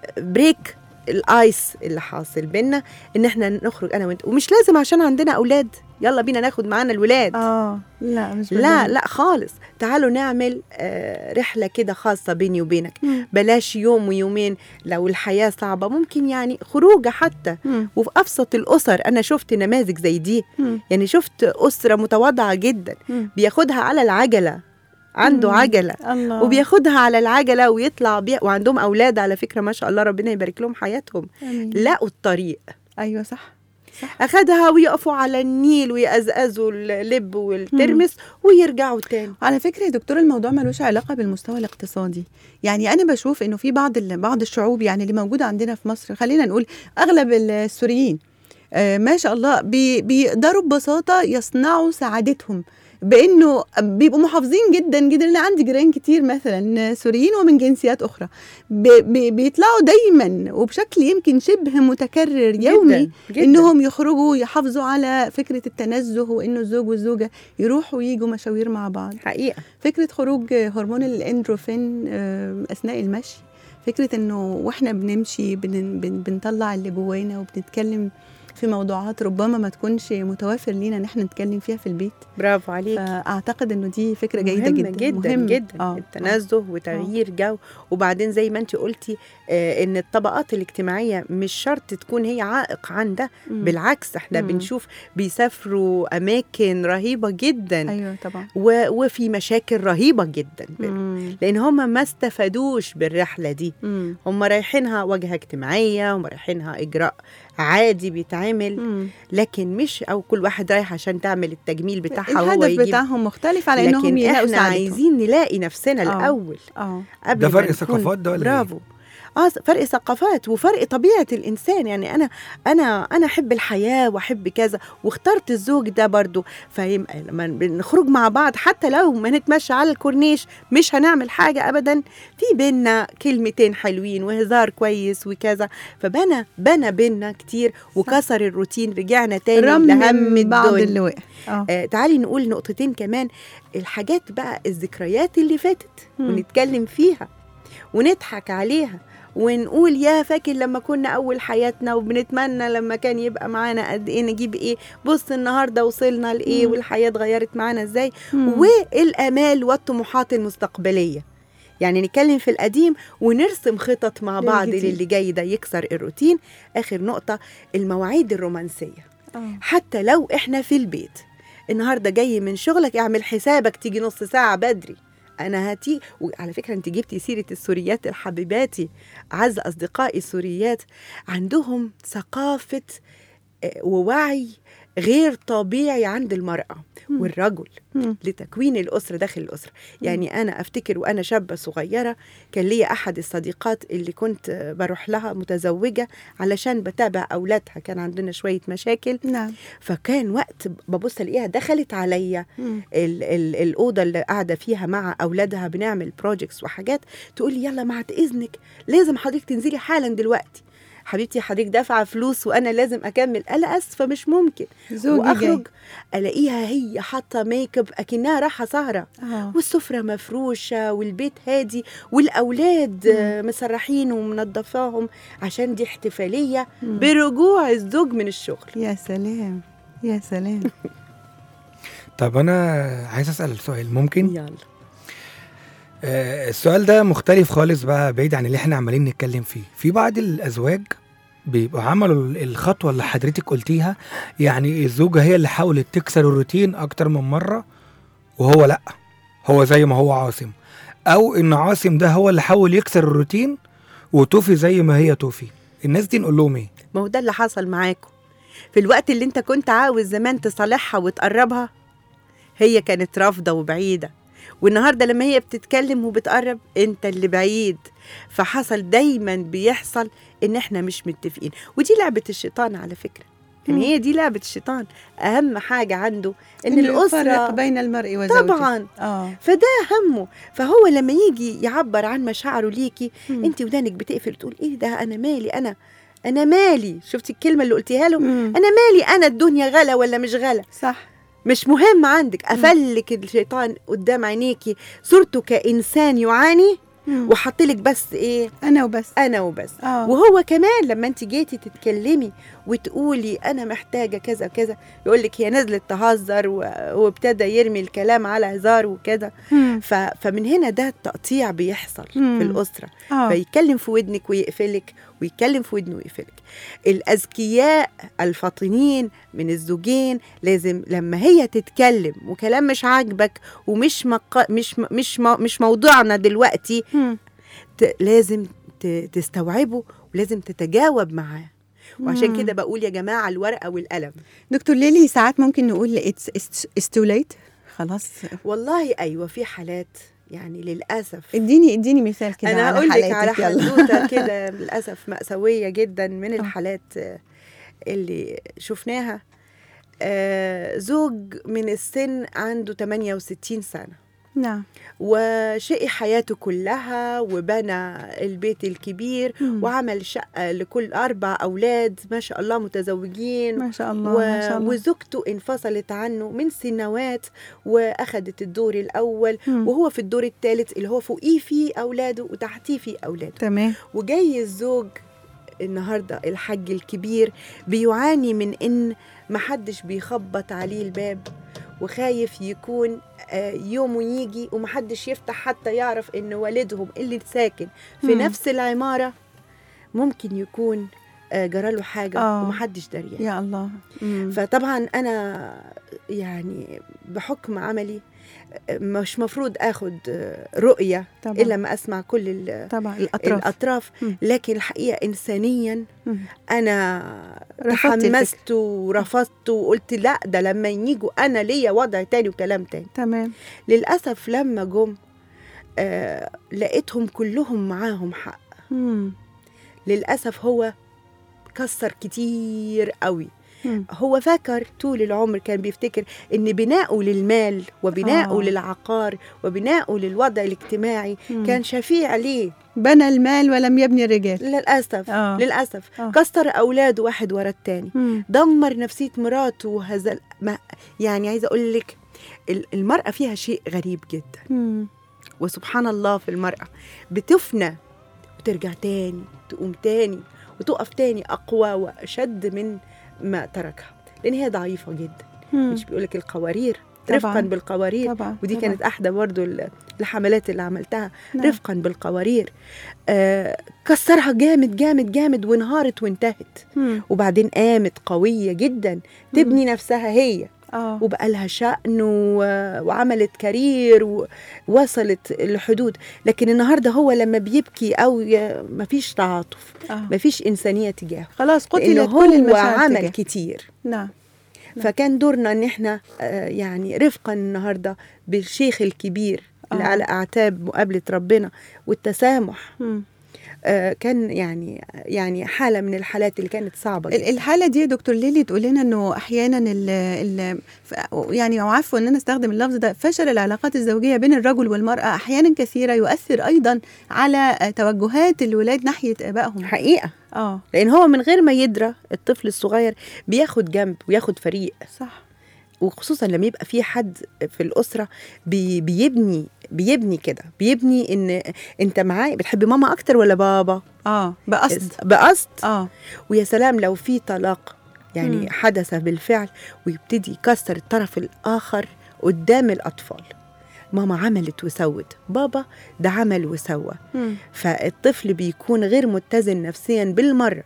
بريك الايس اللي حاصل بينا ان احنا نخرج انا وانت ومش لازم عشان عندنا اولاد يلا بينا ناخد معانا الولاد اه لا مش لا بالضبط. لا خالص تعالوا نعمل آه رحله كده خاصه بيني وبينك مم. بلاش يوم ويومين لو الحياه صعبه ممكن يعني خروجه حتى مم. وفي ابسط الاسر انا شفت نماذج زي دي مم. يعني شفت اسره متواضعه جدا مم. بياخدها على العجله عنده مم. عجله الله وبياخدها على العجله ويطلع بيها وعندهم اولاد على فكره ما شاء الله ربنا يبارك لهم حياتهم آمين. لقوا الطريق ايوه صح صح اخدها ويقفوا على النيل ويقزقزوا اللب والترمس ويرجعوا تاني على فكرة يا دكتور الموضوع ملوش علاقة بالمستوى الاقتصادي يعني أنا بشوف إنه في بعض ال- بعض الشعوب يعني اللي موجودة عندنا في مصر خلينا نقول أغلب السوريين آه ما شاء الله بي بيقدروا ببساطة يصنعوا سعادتهم بانه بيبقوا محافظين جدا جدا انا عندي جيران كتير مثلا سوريين ومن جنسيات اخرى بي بي بيطلعوا دايما وبشكل يمكن شبه متكرر يومي جداً جداً. انهم يخرجوا يحافظوا على فكره التنزه وانه الزوج والزوجه يروحوا ويجوا مشاوير مع بعض حقيقه فكره خروج هرمون الاندروفين آه، اثناء المشي فكره انه واحنا بنمشي بن بن بنطلع اللي جوانا وبنتكلم في موضوعات ربما ما تكونش متوافر لينا ان احنا نتكلم فيها في البيت برافو عليك فاعتقد انه دي فكره جيده مهمة جدا جدا مهم. جدا آه. التنزه وتغيير جو وبعدين زي ما انت قلتي آه ان الطبقات الاجتماعيه مش شرط تكون هي عائق عن ده مم. بالعكس احنا مم. بنشوف بيسافروا اماكن رهيبه جدا ايوه طبعا و- وفي مشاكل رهيبه جدا مم. لان هم ما استفادوش بالرحله دي مم. هم رايحينها واجهه اجتماعيه هم رايحينها اجراء عادي بيتعمل مم. لكن مش او كل واحد رايح عشان تعمل التجميل بتاعها وهو الهدف يجيب بتاعهم مختلف على انهم لكن يلاقوا احنا سعادتهم عايزين نلاقي نفسنا آه. الاول اه قبل ده ما فرق نكون- ثقافات ده ولا إيه؟ برافو اه فرق ثقافات وفرق طبيعه الانسان يعني انا انا انا احب الحياه واحب كذا واخترت الزوج ده برضو فيبقى لما بنخرج مع بعض حتى لو ما نتمشى على الكورنيش مش هنعمل حاجه ابدا في بينا كلمتين حلوين وهزار كويس وكذا فبنى بنى بينا كتير وكسر الروتين رجعنا تاني لهم رمم بعض الدنيا اللي وقع اه آه تعالي نقول نقطتين كمان الحاجات بقى الذكريات اللي فاتت مم. ونتكلم فيها ونضحك عليها ونقول يا فاكر لما كنا اول حياتنا وبنتمنى لما كان يبقى معانا قد ايه نجيب ايه بص النهارده وصلنا لايه مم. والحياه اتغيرت معانا ازاي مم. والامال والطموحات المستقبليه يعني نتكلم في القديم ونرسم خطط مع بعض للجديد. للي جاي ده يكسر الروتين اخر نقطه المواعيد الرومانسيه آه. حتى لو احنا في البيت النهارده جاي من شغلك اعمل حسابك تيجي نص ساعه بدري انا هاتي وعلى فكره انت جبتي سيره السوريات الحبيباتي اعز اصدقائي السوريات عندهم ثقافه آه، ووعي غير طبيعي عند المراه مم. والرجل مم. لتكوين الأسرة داخل الأسرة يعني أنا أفتكر وأنا شابة صغيرة كان لي أحد الصديقات اللي كنت بروح لها متزوجة علشان بتابع أولادها كان عندنا شوية مشاكل نعم فكان وقت ببص الاقيها دخلت عليا مم. ال- ال- الأوضة اللي قاعدة فيها مع أولادها بنعمل بروجيكتس وحاجات تقول لي يلا بعد إذنك لازم حضرتك تنزلي حالا دلوقتي حبيبتي حضرتك دافعة فلوس وأنا لازم أكمل أنا آسفة مش ممكن زوجي واخرج الاقيها هي حاطه ميك اب اكنها رايحه سهره جاي. اه والسفره مفروشه والبيت هادي والاولاد آه، مسرحين ومنظفاهم عشان دي احتفاليه مم. برجوع الزوج من الشغل يا سلام يا سلام طب انا عايز اسال سؤال ممكن يلا آه السؤال ده مختلف خالص بقى بعيد عن اللي احنا عمالين نتكلم فيه في بعض الازواج بيبقوا عملوا الخطوه اللي حضرتك قلتيها يعني الزوجه هي اللي حاولت تكسر الروتين اكتر من مره وهو لا هو زي ما هو عاصم او ان عاصم ده هو اللي حاول يكسر الروتين وتوفي زي ما هي توفي الناس دي نقول لهم ايه ما هو ده اللي حصل معاكم في الوقت اللي انت كنت عاوز زمان تصالحها وتقربها هي كانت رافضة وبعيدة والنهاردة لما هي بتتكلم وبتقرب انت اللي بعيد فحصل دايما بيحصل ان احنا مش متفقين ودي لعبة الشيطان على فكرة مم. يعني هي دي لعبة الشيطان اهم حاجة عنده ان إنه يفرق الأسرة بين المرء وزوجته طبعا اه فده همه فهو لما يجي يعبر عن مشاعره ليكي مم. انت ودانك بتقفل تقول ايه ده انا مالي انا انا مالي شفتي الكلمه اللي قلتيها له مم. انا مالي انا الدنيا غلا ولا مش غلا صح مش مهم عندك قفلك الشيطان قدام عينيكي صورته كانسان يعاني مم. وحطلك بس ايه انا وبس انا وبس اه وهو كمان لما انت جيتي تتكلمي وتقولي انا محتاجه كذا كذا يقول لك هي نزلت تهزر و- وابتدى يرمي الكلام على هزار وكذا مم. ف... فمن هنا ده التقطيع بيحصل مم. في الاسره اه فيتكلم في ودنك ويقفلك ويتكلم في ودنه ويقفلك الأذكياء الفاطنين من الزوجين لازم لما هي تتكلم وكلام مش عاجبك ومش مق... مش م- مش م... مش موضوعنا دلوقتي مم. ت... لازم ت... تستوعبه ولازم تتجاوب معاه وعشان مم. كده بقول يا جماعة الورقة والقلم دكتور ليلي ساعات ممكن نقول اتس تو ليت خلاص والله أيوة في حالات يعني للأسف اديني اديني مثال كده انا على هقول لك على حالاتك يلا. حدوته كده للاسف مأساويه جدا من الحالات آه، اللي شفناها آه، زوج من السن عنده 68 سنه نعم وشقي حياته كلها وبنى البيت الكبير مم. وعمل شقه لكل اربع اولاد ما شاء الله متزوجين ما شاء الله و... ما شاء الله وزوجته انفصلت عنه من سنوات واخدت الدور الاول مم. وهو في الدور الثالث اللي هو فوقيه فيه اولاده وتحتيه فيه اولاده تمام وجاي الزوج النهارده الحج الكبير بيعاني من ان محدش بيخبط عليه الباب وخايف يكون آه، يومه يجي ومحدش يفتح حتى يعرف ان والدهم اللي ساكن في مم. نفس العماره ممكن يكون آه، جراله حاجه آه. ومحدش دريان يا الله مم. فطبعا انا يعني بحكم عملي مش مفروض اخد رؤيه طبعا الا ما اسمع كل ال- طبعا الاطراف الاطراف مم. لكن الحقيقه انسانيا مم. انا رفضتي تحمست ورفضت وقلت لا ده لما يجوا انا ليا وضع تاني وكلام تاني تمام للاسف لما جم آه لقيتهم كلهم معاهم حق مم. للاسف هو كسر كتير قوي مم. هو فكر طول العمر كان بيفتكر ان بناؤه للمال وبناؤه آه. للعقار وبناؤه للوضع الاجتماعي مم. كان شفيع ليه بنى المال ولم يبني الرجال للاسف آه. للاسف آه. كسر اولاده واحد ورا التاني مم. دمر نفسيه مراته وهذا ما يعني عايزه اقول لك ال- المراه فيها شيء غريب جدا مم. وسبحان الله في المراه بتفنى وترجع تاني تقوم تاني وتقف تاني اقوى واشد من ما تركها لان هي ضعيفه جدا مم. مش بيقولك القوارير طبعاً. رفقا بالقوارير طبعا ودي طبعاً. كانت احدى برضو ال- الحملات اللي عملتها نعم. رفقا بالقوارير آه كسرها جامد جامد جامد وانهارت وانتهت مم. وبعدين قامت قويه جدا تبني نفسها هي اه وبقى لها شأن و... وعملت كارير ووصلت الحدود لكن النهارده هو لما بيبكي او ي... مفيش تعاطف اه مفيش انسانيه تجاهه خلاص لأنه قتلت كل هو المشاعر عمل تجاه. كتير نعم نعم. فكان دورنا ان احنا آه، يعني رفقا النهارده بالشيخ الكبير اللي آه. على اعتاب مقابله ربنا والتسامح مم. آه، كان يعني يعني حاله من الحالات اللي كانت صعبه ال- جدا الحالة دي يا دكتور ليلي تقول لنا انه احيانا ال ال ف- يعني او عفوا ان انا استخدم اللفظ ده فشل العلاقات الزوجية بين الرجل والمرأة احيانا كثيرة يؤثر ايضا على آه، توجهات الولاد ناحية ابائهم حقيقه اه لان هو من غير ما يدرى الطفل الصغير بياخد جنب وياخد فريق صح وخصوصا لما يبقى في حد في الاسره بي بيبني بيبني كده بيبني ان انت معايا بتحب ماما اكتر ولا بابا اه بقصد بقصد اه ويا سلام لو في طلاق يعني مم. حدث بالفعل ويبتدي يكسر الطرف الاخر قدام الاطفال ماما عملت وسوت بابا ده عمل وسوى مم. فالطفل بيكون غير متزن نفسيا بالمره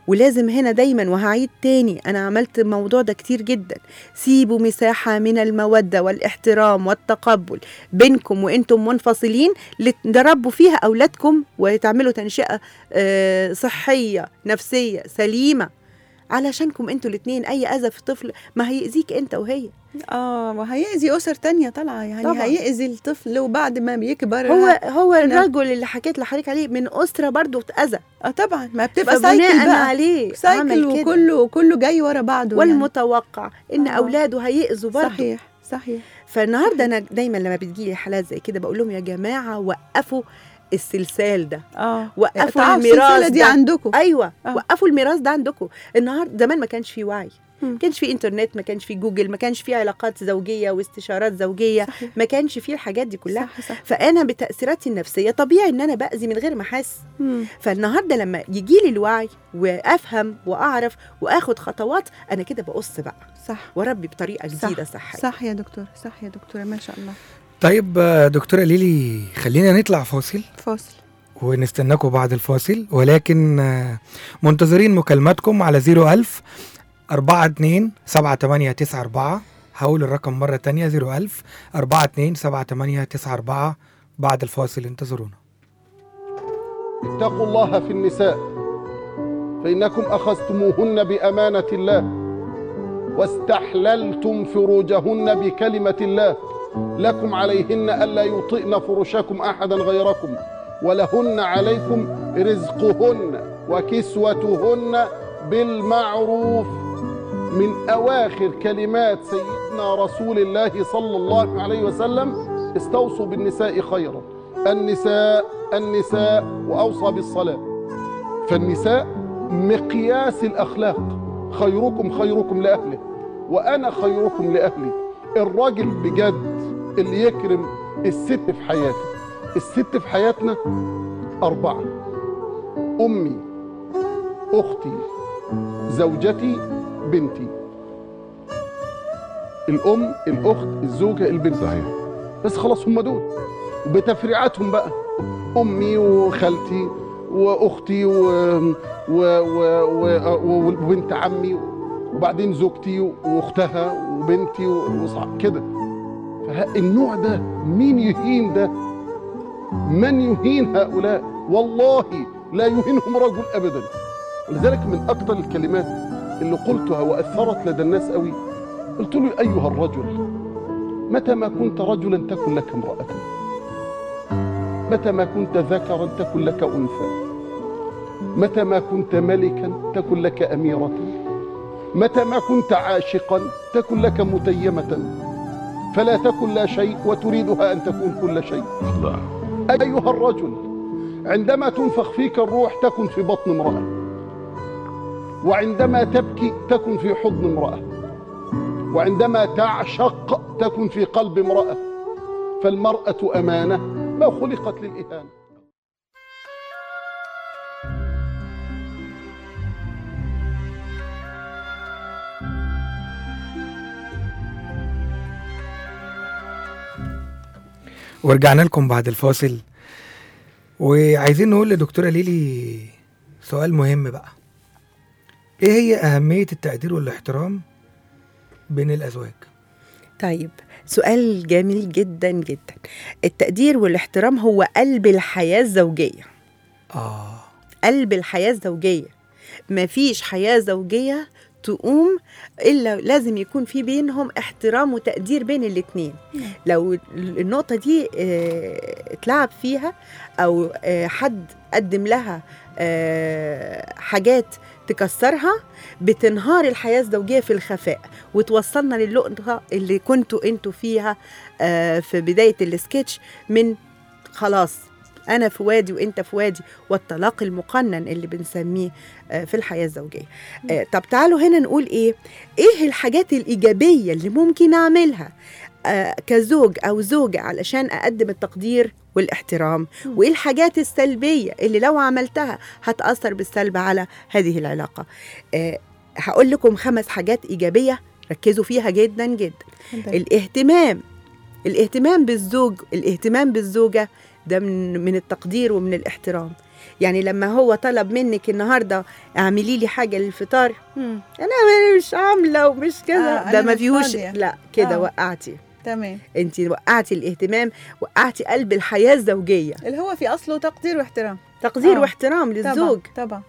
ولازم هنا دايما وهعيد تاني انا عملت الموضوع ده كتير جدا سيبوا مساحه من الموده والاحترام والتقبل بينكم وانتم منفصلين لتربوا فيها اولادكم وتعملوا تنشئه آه، صحيه نفسيه سليمه علشانكم انتوا الاثنين اي اذى في طفل ما هيأذيك انت وهي اه وهيأذي اسر تانية طالعه يعني طبعاً. طبعا. هيأذي الطفل وبعد ما بيكبر هو هو إحنا- الرجل اللي حكيت لحضرتك عليه من اسره برضه اتاذى اه طبعا ما بتبقى سايكل فبناء بقى عليه سايكل عمل كده. وكله كله جاي ورا بعضه يعني. والمتوقع ان آه. اولاده هيأذوا برضه صحيح صحيح فالنهارده انا دايما لما بتجيلي حالات زي كده بقول لهم يا جماعه وقفوا السلسال ده اه وقفوا تعرف الميراث السلسلة دي ده. عندكم ايوه آه. وقفوا الميراث ده عندكم النهارده زمان ما كانش في وعي مم. ما كانش في انترنت ما كانش في جوجل ما كانش في علاقات زوجيه واستشارات زوجيه صحيح ما كانش في الحاجات دي كلها صح صح فانا بتاثيراتي النفسيه طبيعي ان انا باذي من غير ما احس مم. فالنهارده لما يجي لي الوعي وافهم واعرف واخد خطوات انا كده بقص بقى صح واربي بطريقه صح. جديده صحيه صح يا دكتور صح يا دكتورة ما شاء الله طيب آه، دكتورة ليلي خلينا نطلع فاصل فاصل ونستناكم بعد الفاصل ولكن آه، منتظرين مكالماتكم على 01000 42 7894 هقول الرقم مرة تانية 01000 42 7894 بعد الفاصل انتظرونا اتقوا الله في النساء فإنكم أخذتموهن بأمانة الله واستحللتم فروجهن بكلمة الله لكم عليهن ألا يطئن فرشكم أحدا غيركم ولهن عليكم رزقهن وكسوتهن بالمعروف من أواخر كلمات سيدنا رسول الله صلى الله عليه وسلم استوصوا بالنساء خيرا النساء النساء وأوصى بالصلاة فالنساء مقياس الأخلاق خيركم خيركم لأهله وأنا خيركم لأهلي الراجل بجد اللي يكرم الست في حياته الست في حياتنا أربعة أمي أختي زوجتي بنتي الأم الأخت الزوجة البنت صحيح بس خلاص هم دول بتفريعاتهم بقى امي وخالتي واختي و... و... و... و... وبنت عمي وبعدين زوجتي واختها وبنتي وصح... كده فالنوع ده مين يهين ده من يهين هؤلاء والله لا يهينهم رجل ابدا ولذلك من اكثر الكلمات اللي قلتها واثرت لدى الناس قوي قلت له ايها الرجل متى ما كنت رجلا تكن لك امرأة متى ما كنت ذكرا تكن لك أنثى متى ما كنت ملكا تكن لك أميرة متى ما كنت عاشقا تكن لك متيمة فلا تكن لا شيء وتريدها أن تكون كل شيء الله أيها الرجل عندما تنفخ فيك الروح تكن في بطن امرأة وعندما تبكي تكن في حضن امرأة وعندما تعشق تكن في قلب امرأة فالمرأة أمانة ما خلقت للإهانة ورجعنا لكم بعد الفاصل وعايزين نقول لدكتورة ليلي سؤال مهم بقى ايه هي أهمية التقدير والاحترام بين الأزواج؟ طيب سؤال جميل جدا جدا التقدير والاحترام هو قلب الحياة الزوجية آه قلب الحياة الزوجية مفيش حياة زوجية تقوم إلا لازم يكون في بينهم احترام وتقدير بين الاتنين لو النقطة دي اه، اتلعب فيها أو اه، حد قدم لها اه، حاجات تكسرها بتنهار الحياة الزوجية في الخفاء وتوصلنا للنقطة اللي كنتوا انتوا فيها اه، في بداية السكتش من خلاص انا في وادي وانت في وادي والطلاق المقنن اللي بنسميه آه، في الحياه الزوجيه آه، طب تعالوا هنا نقول ايه ايه الحاجات الايجابيه اللي ممكن اعملها آه، كزوج او زوجه علشان اقدم التقدير والاحترام وايه الحاجات السلبيه اللي لو عملتها هتاثر بالسلب على هذه العلاقه آه، هقول لكم خمس حاجات ايجابيه ركزوا فيها جدا جدا الاهتمام الاهتمام بالزوج الاهتمام بالزوجة ده من من التقدير ومن الاحترام يعني لما هو طلب منك النهارده اعملي لي حاجه للفطار مم. انا مش عامله ومش كذا آه، ده أنا ما مش فيهوش فاضية. لا كده آه. وقعتي تمام انت وقعتي الاهتمام وقعتي قلب الحياه الزوجيه اللي هو في اصله تقدير واحترام تقدير آه. واحترام للزوج طبعا طبعا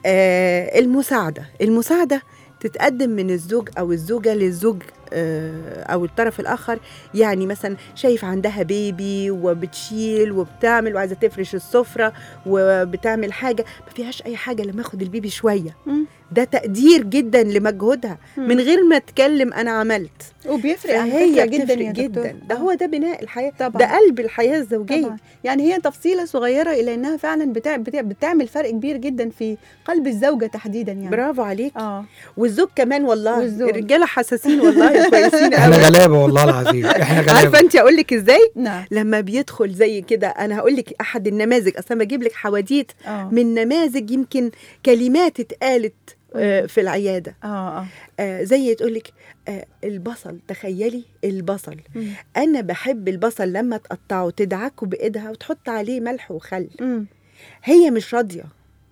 آه المساعده المساعده تتقدم من الزوج او الزوجه للزوج آه، او الطرف الاخر يعني مثلا شايف عندها بيبي وبتشيل وبتعمل وعايزه تفرش السفره وبتعمل حاجه ما فيهاش اي حاجه لما اخد البيبي شويه مم. ده تقدير جدا لمجهودها مم. من غير ما اتكلم انا عملت وبيفرق على فهي فكرة جدا بتفرق يا جدا دكتور. ده آه. هو ده بناء الحياه طبعا. ده قلب الحياه الزوجيه طبعا يعني هي تفصيله صغيره الى انها فعلا بتاع بتاع بتعمل فرق كبير جدا في قلب الزوجه تحديدا يعني برافو عليك اه والزوج كمان والله والزوج. الرجاله حساسين والله كويسين احنا قوي غلابه والله العظيم احنا عارفه غلابه انت اقول لك ازاي نعم لما بيدخل زي كده انا هقول لك احد النماذج اصلا بجيب لك حواديت اه من نماذج يمكن كلمات اتقالت آه، في العياده اه اه آه، زي تقول لك آه، البصل تخيلي البصل مم. انا بحب البصل لما تقطعه تدعكه بايدها وتحط عليه ملح وخل مم. هي مش راضيه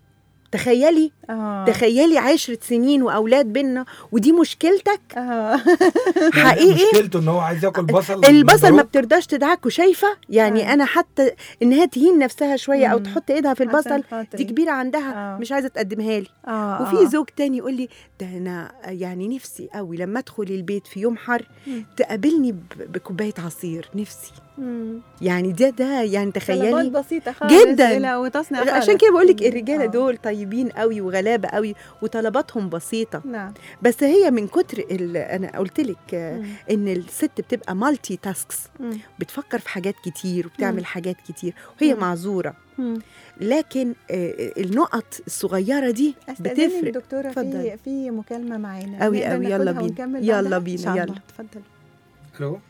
تخيلي اه تخيلي عشرة سنين واولاد بينا ودي مشكلتك اه حقيقي مشكلته ان هو عايز ياكل بصل البصل ما مضروب. بترضاش تدعكه شايفه يعني آه. انا حتى انها تهين نفسها شويه او مم. تحط ايدها في عشان البصل خاطري. دي كبيره عندها آه. مش عايزه تقدمها لي اه وفي آه. زوج تاني يقول لي ده انا يعني نفسي قوي لما ادخل البيت في يوم حر مم. تقابلني ب- بكوبايه عصير نفسي مم. يعني ده ده يعني طلبات تخيلي بسيطه خالص جدا. إلى وتصنع عشان فارق. كده بقول لك مم. الرجاله آه. دول طيبين قوي وغلابه قوي وطلباتهم بسيطه نعم بس هي من كتر ال- انا قلت لك مم. ان الست بتبقى مالتي تاسكس مم. بتفكر في حاجات كتير مم. وبتعمل حاجات كتير وهي مم. معذوره مم. لكن آه، النقط الصغيره دي استاذنك بتفرق دكتوره في اتفضلي. في مكالمه معانا قوي نقدر قوي يلا ناخدها بينا ونكمل يلا بعدها؟ بينا إن شاء الله. يلا اتفضل الو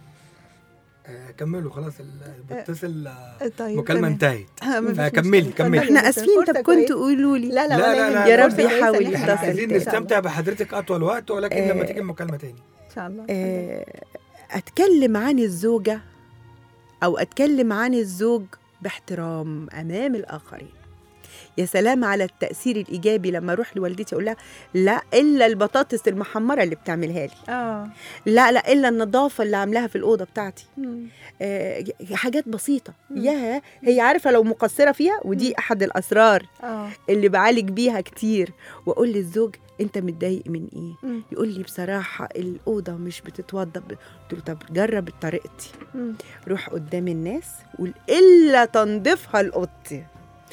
آه، كملوا خلاص ال- بتصل آه، طيب مكالمة تمام. انتهت آه، مفيش آه، مشكلة. كملي، اتفضلي كملي. يا احنا دكتور. اسفين فرصة طب كويسة. كنتوا قولوا لي لا لا لا، ولا لا، يهمك. يا فرصة رب كويسة يحاول إن إحنا يتصل. احنا عايزين نتكلم. إن شاء نستمتع الله. بحضرتك اطول وقت ولكن آه. لما تيجي المكالمه تاني ان شاء الله آه، اتكلم عن الزوجه او اتكلم عن الزوج باحترام امام الاخرين يا سلام على التاثير الايجابي لما اروح لوالدتي اقول لها لا الا البطاطس المحمره اللي بتعملها لي اه لا لا الا النظافه اللي عاملاها في الاوضه بتاعتي مم. آه، حاجات بسيطه مم. يا هي عارفه لو مقصره فيها ودي احد الاسرار اه اللي بعالج بيها كتير واقول للزوج انت متضايق من ايه مم. يقول لي بصراحه الاوضه مش بتتوضب قلت له طب جرب طريقتي مم. روح قدام الناس قول الا تنظيفها لاوضتي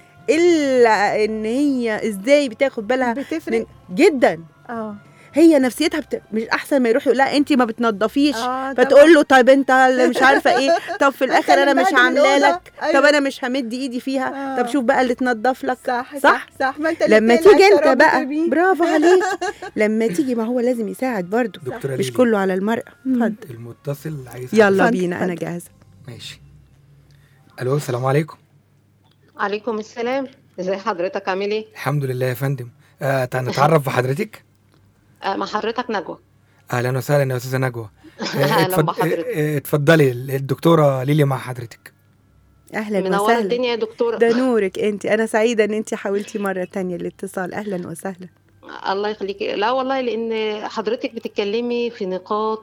الا ان هي ازاي بتاخد بالها من بتفرق جدا اه هي نفسيتها بت... مش احسن ما يروح يقول لا انت ما بتنضفيش اه طبعاً. فتقول له طيب انت اللي مش عارفه ايه طب في الاخر انا أنت مش اللي عامله بعد الأوضة. لك طب أيوة. انا مش همد ايدي فيها آه. طب شوف بقى اللي تنضف لك صح صح؟ صح صح ما انت اللي لما بتقلع تيجي انت الشراب بقى وترميه. برافو عليك لما تيجي ما هو لازم يساعد برضه دكتوره مش ليلي، كله على المرأة مم. اتفضل المتصل عايز يلا اتفضل، بينا انا اتفضل. جاهزه ماشي الو السلام عليكم عليكم السلام ازي حضرتك عامل ايه الحمد لله يا فندم آه تعال نتعرف بحضرتك آه مع حضرتك نجوى اهلا وسهلا يا استاذه نجوى آه، اهلا اتفض- بحضرتك آه، اتفضلي الدكتوره ليلي مع حضرتك اهلا منوره وسهلا الدنيا يا دكتوره ده نورك انت انا سعيده ان انت حاولتي مره تانية الاتصال اهلا وسهلا الله يخليكي لا والله لان حضرتك بتتكلمي في نقاط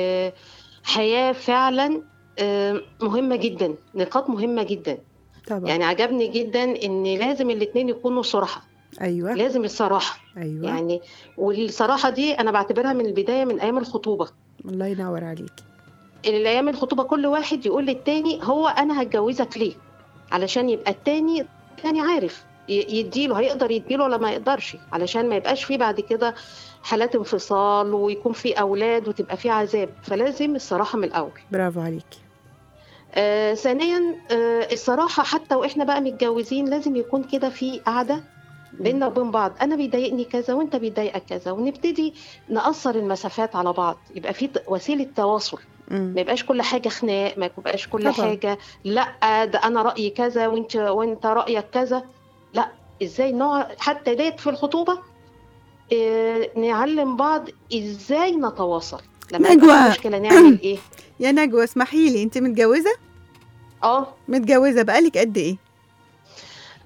وحياه فعلا آه، مهمه جدا نقاط مهمه جدا طبعا يعني عجبني جدا ان لازم الاتنين يكونوا صراحه ايوه لازم الصراحه ايوه يعني والصراحه دي انا بعتبرها من البدايه من ايام الخطوبه الله ينور عليكي الايام الخطوبه كل واحد يقول للتاني هو انا هتجوزك ليه علشان يبقى التاني التاني عارف ي- يديله هيقدر يديله ولا ما يقدرش علشان ما يبقاش فيه بعد كده حالات انفصال ويكون في اولاد وتبقى في عذاب فلازم الصراحه من الاول برافو عليكي آه ثانيا آه الصراحه حتى واحنا بقى متجوزين لازم يكون كده في قعده بيننا وبين بعض انا بيضايقني كذا وانت بيضايقك كذا ونبتدي نقصر المسافات على بعض يبقى في ت- وسيله تواصل مم. ما يبقاش كل حاجه خناق ما يبقاش كل طبعاً. حاجه لا ده انا رايي كذا وانت وانت رايك كذا لا ازاي نوع حتى ديت في الخطوبه إيه نعلم بعض ازاي نتواصل لما نجوى. يبقى في مشكله نعمل ايه يا نجوى اسمحي لي انت متجوزه اه متجوزه بقالك قد ايه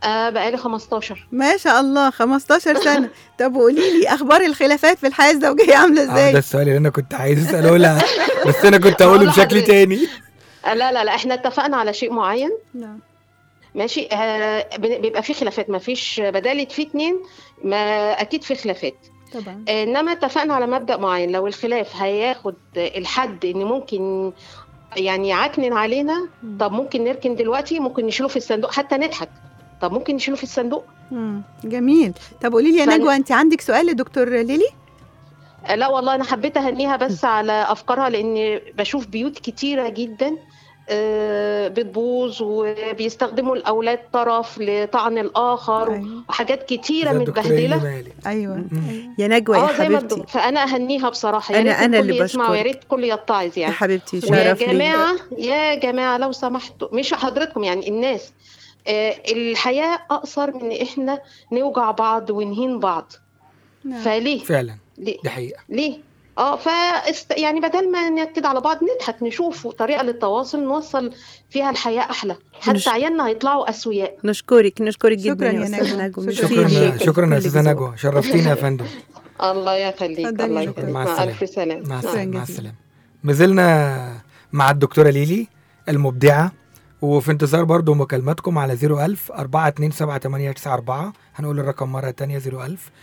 آه بقالي 15 ما شاء الله 15 سنه طب قولي لي اخبار الخلافات في الحياه الزوجيه عامله آه، ده ازاي السؤال اللي انا كنت عايز اساله لها بس انا كنت هقوله والله بشكل حضرتك. تاني آه لا لا لا احنا اتفقنا على شيء معين نعم ماشي آه بن- بيبقى في خلافات ما فيش بدالة في اتنين ما اكيد في خلافات طبعا آه، انما اتفقنا على مبدأ معين لو الخلاف هياخد الحد ان ممكن يعني يعكنن علينا مم. طب ممكن نركن دلوقتي ممكن نشيله في الصندوق حتى نضحك طب ممكن نشيله في الصندوق مم. جميل طب قولي لي يا فن- نجوى انت عندك سؤال لدكتور ليلي آه، لا والله انا حبيت اهنيها بس على افكارها لان بشوف بيوت كتيره جدا آه، بتبوظ وبيستخدموا الاولاد طرف لطعن الاخر ايوه وحاجات كتيره زي الدكتور إيلي متبهدله مالك. ايوه مم. يا نجوى يا اه زي ما حبيبتي الدك- فانا اهنيها بصراحه يا أنا- ريت أنا الكل اللي يسمع ويا بشكرك. ريت الكل يتعظ يا يعني حبيبتي ويا شرف لي جماعه يا جماعه لو سمحتوا مش حضرتكم يعني الناس آه، الحياه اقصر من ان احنا نوجع بعض ونهين بعض نعم. فليه فعلا ليه دي حقيقه ليه اه ف يعني بدل ما نكد على بعض نضحك نشوف طريقه للتواصل نوصل فيها الحياه احلى مش- حتى عيالنا هيطلعوا اسوياء نشكرك نشكرك شكراً جدا يا يا استاذ نجوى. نجوى شكراً. ميرسي شكرا ليك. شكرا يا كل استاذه ذوق. نجوى شرفتينا يا فندم الله يخليك اتفضلي الله يا يخليك دكتور. مع مع السلامة. الف سلامه مع شكراً السلامه مع جزيلاً. السلامه ما زلنا مع الدكتوره ليلي المبدعه وفي انتظار برضو مكالماتكم على 01000 427 هنقول الرقم مرة تانية 01000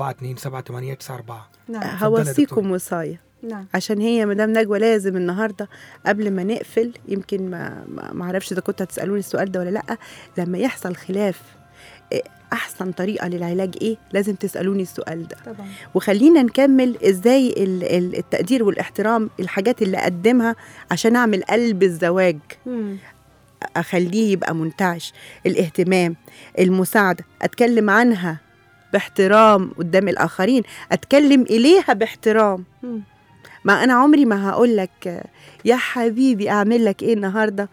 427 نعم اتفضلي يا هوصيكم دكتور. وصاية نعم عشان هي مدام نجوى لازم النهارده قبل ما نقفل يمكن ما ما ما اعرفش اذا كنتوا هتسالوني السؤال ده ولا لا لما يحصل خلاف إيه احسن طريقه للعلاج ايه لازم تسالوني السؤال ده طبعا وخلينا نكمل ازاي ال- ال- التقدير والاحترام الحاجات اللي اقدمها عشان اعمل قلب الزواج مم. اخليه يبقى منتعش الاهتمام المساعده اتكلم عنها باحترام قدام الاخرين اتكلم اليها باحترام مم. ما انا عمري ما هقول لك يا حبيبي اعمل لك ايه النهارده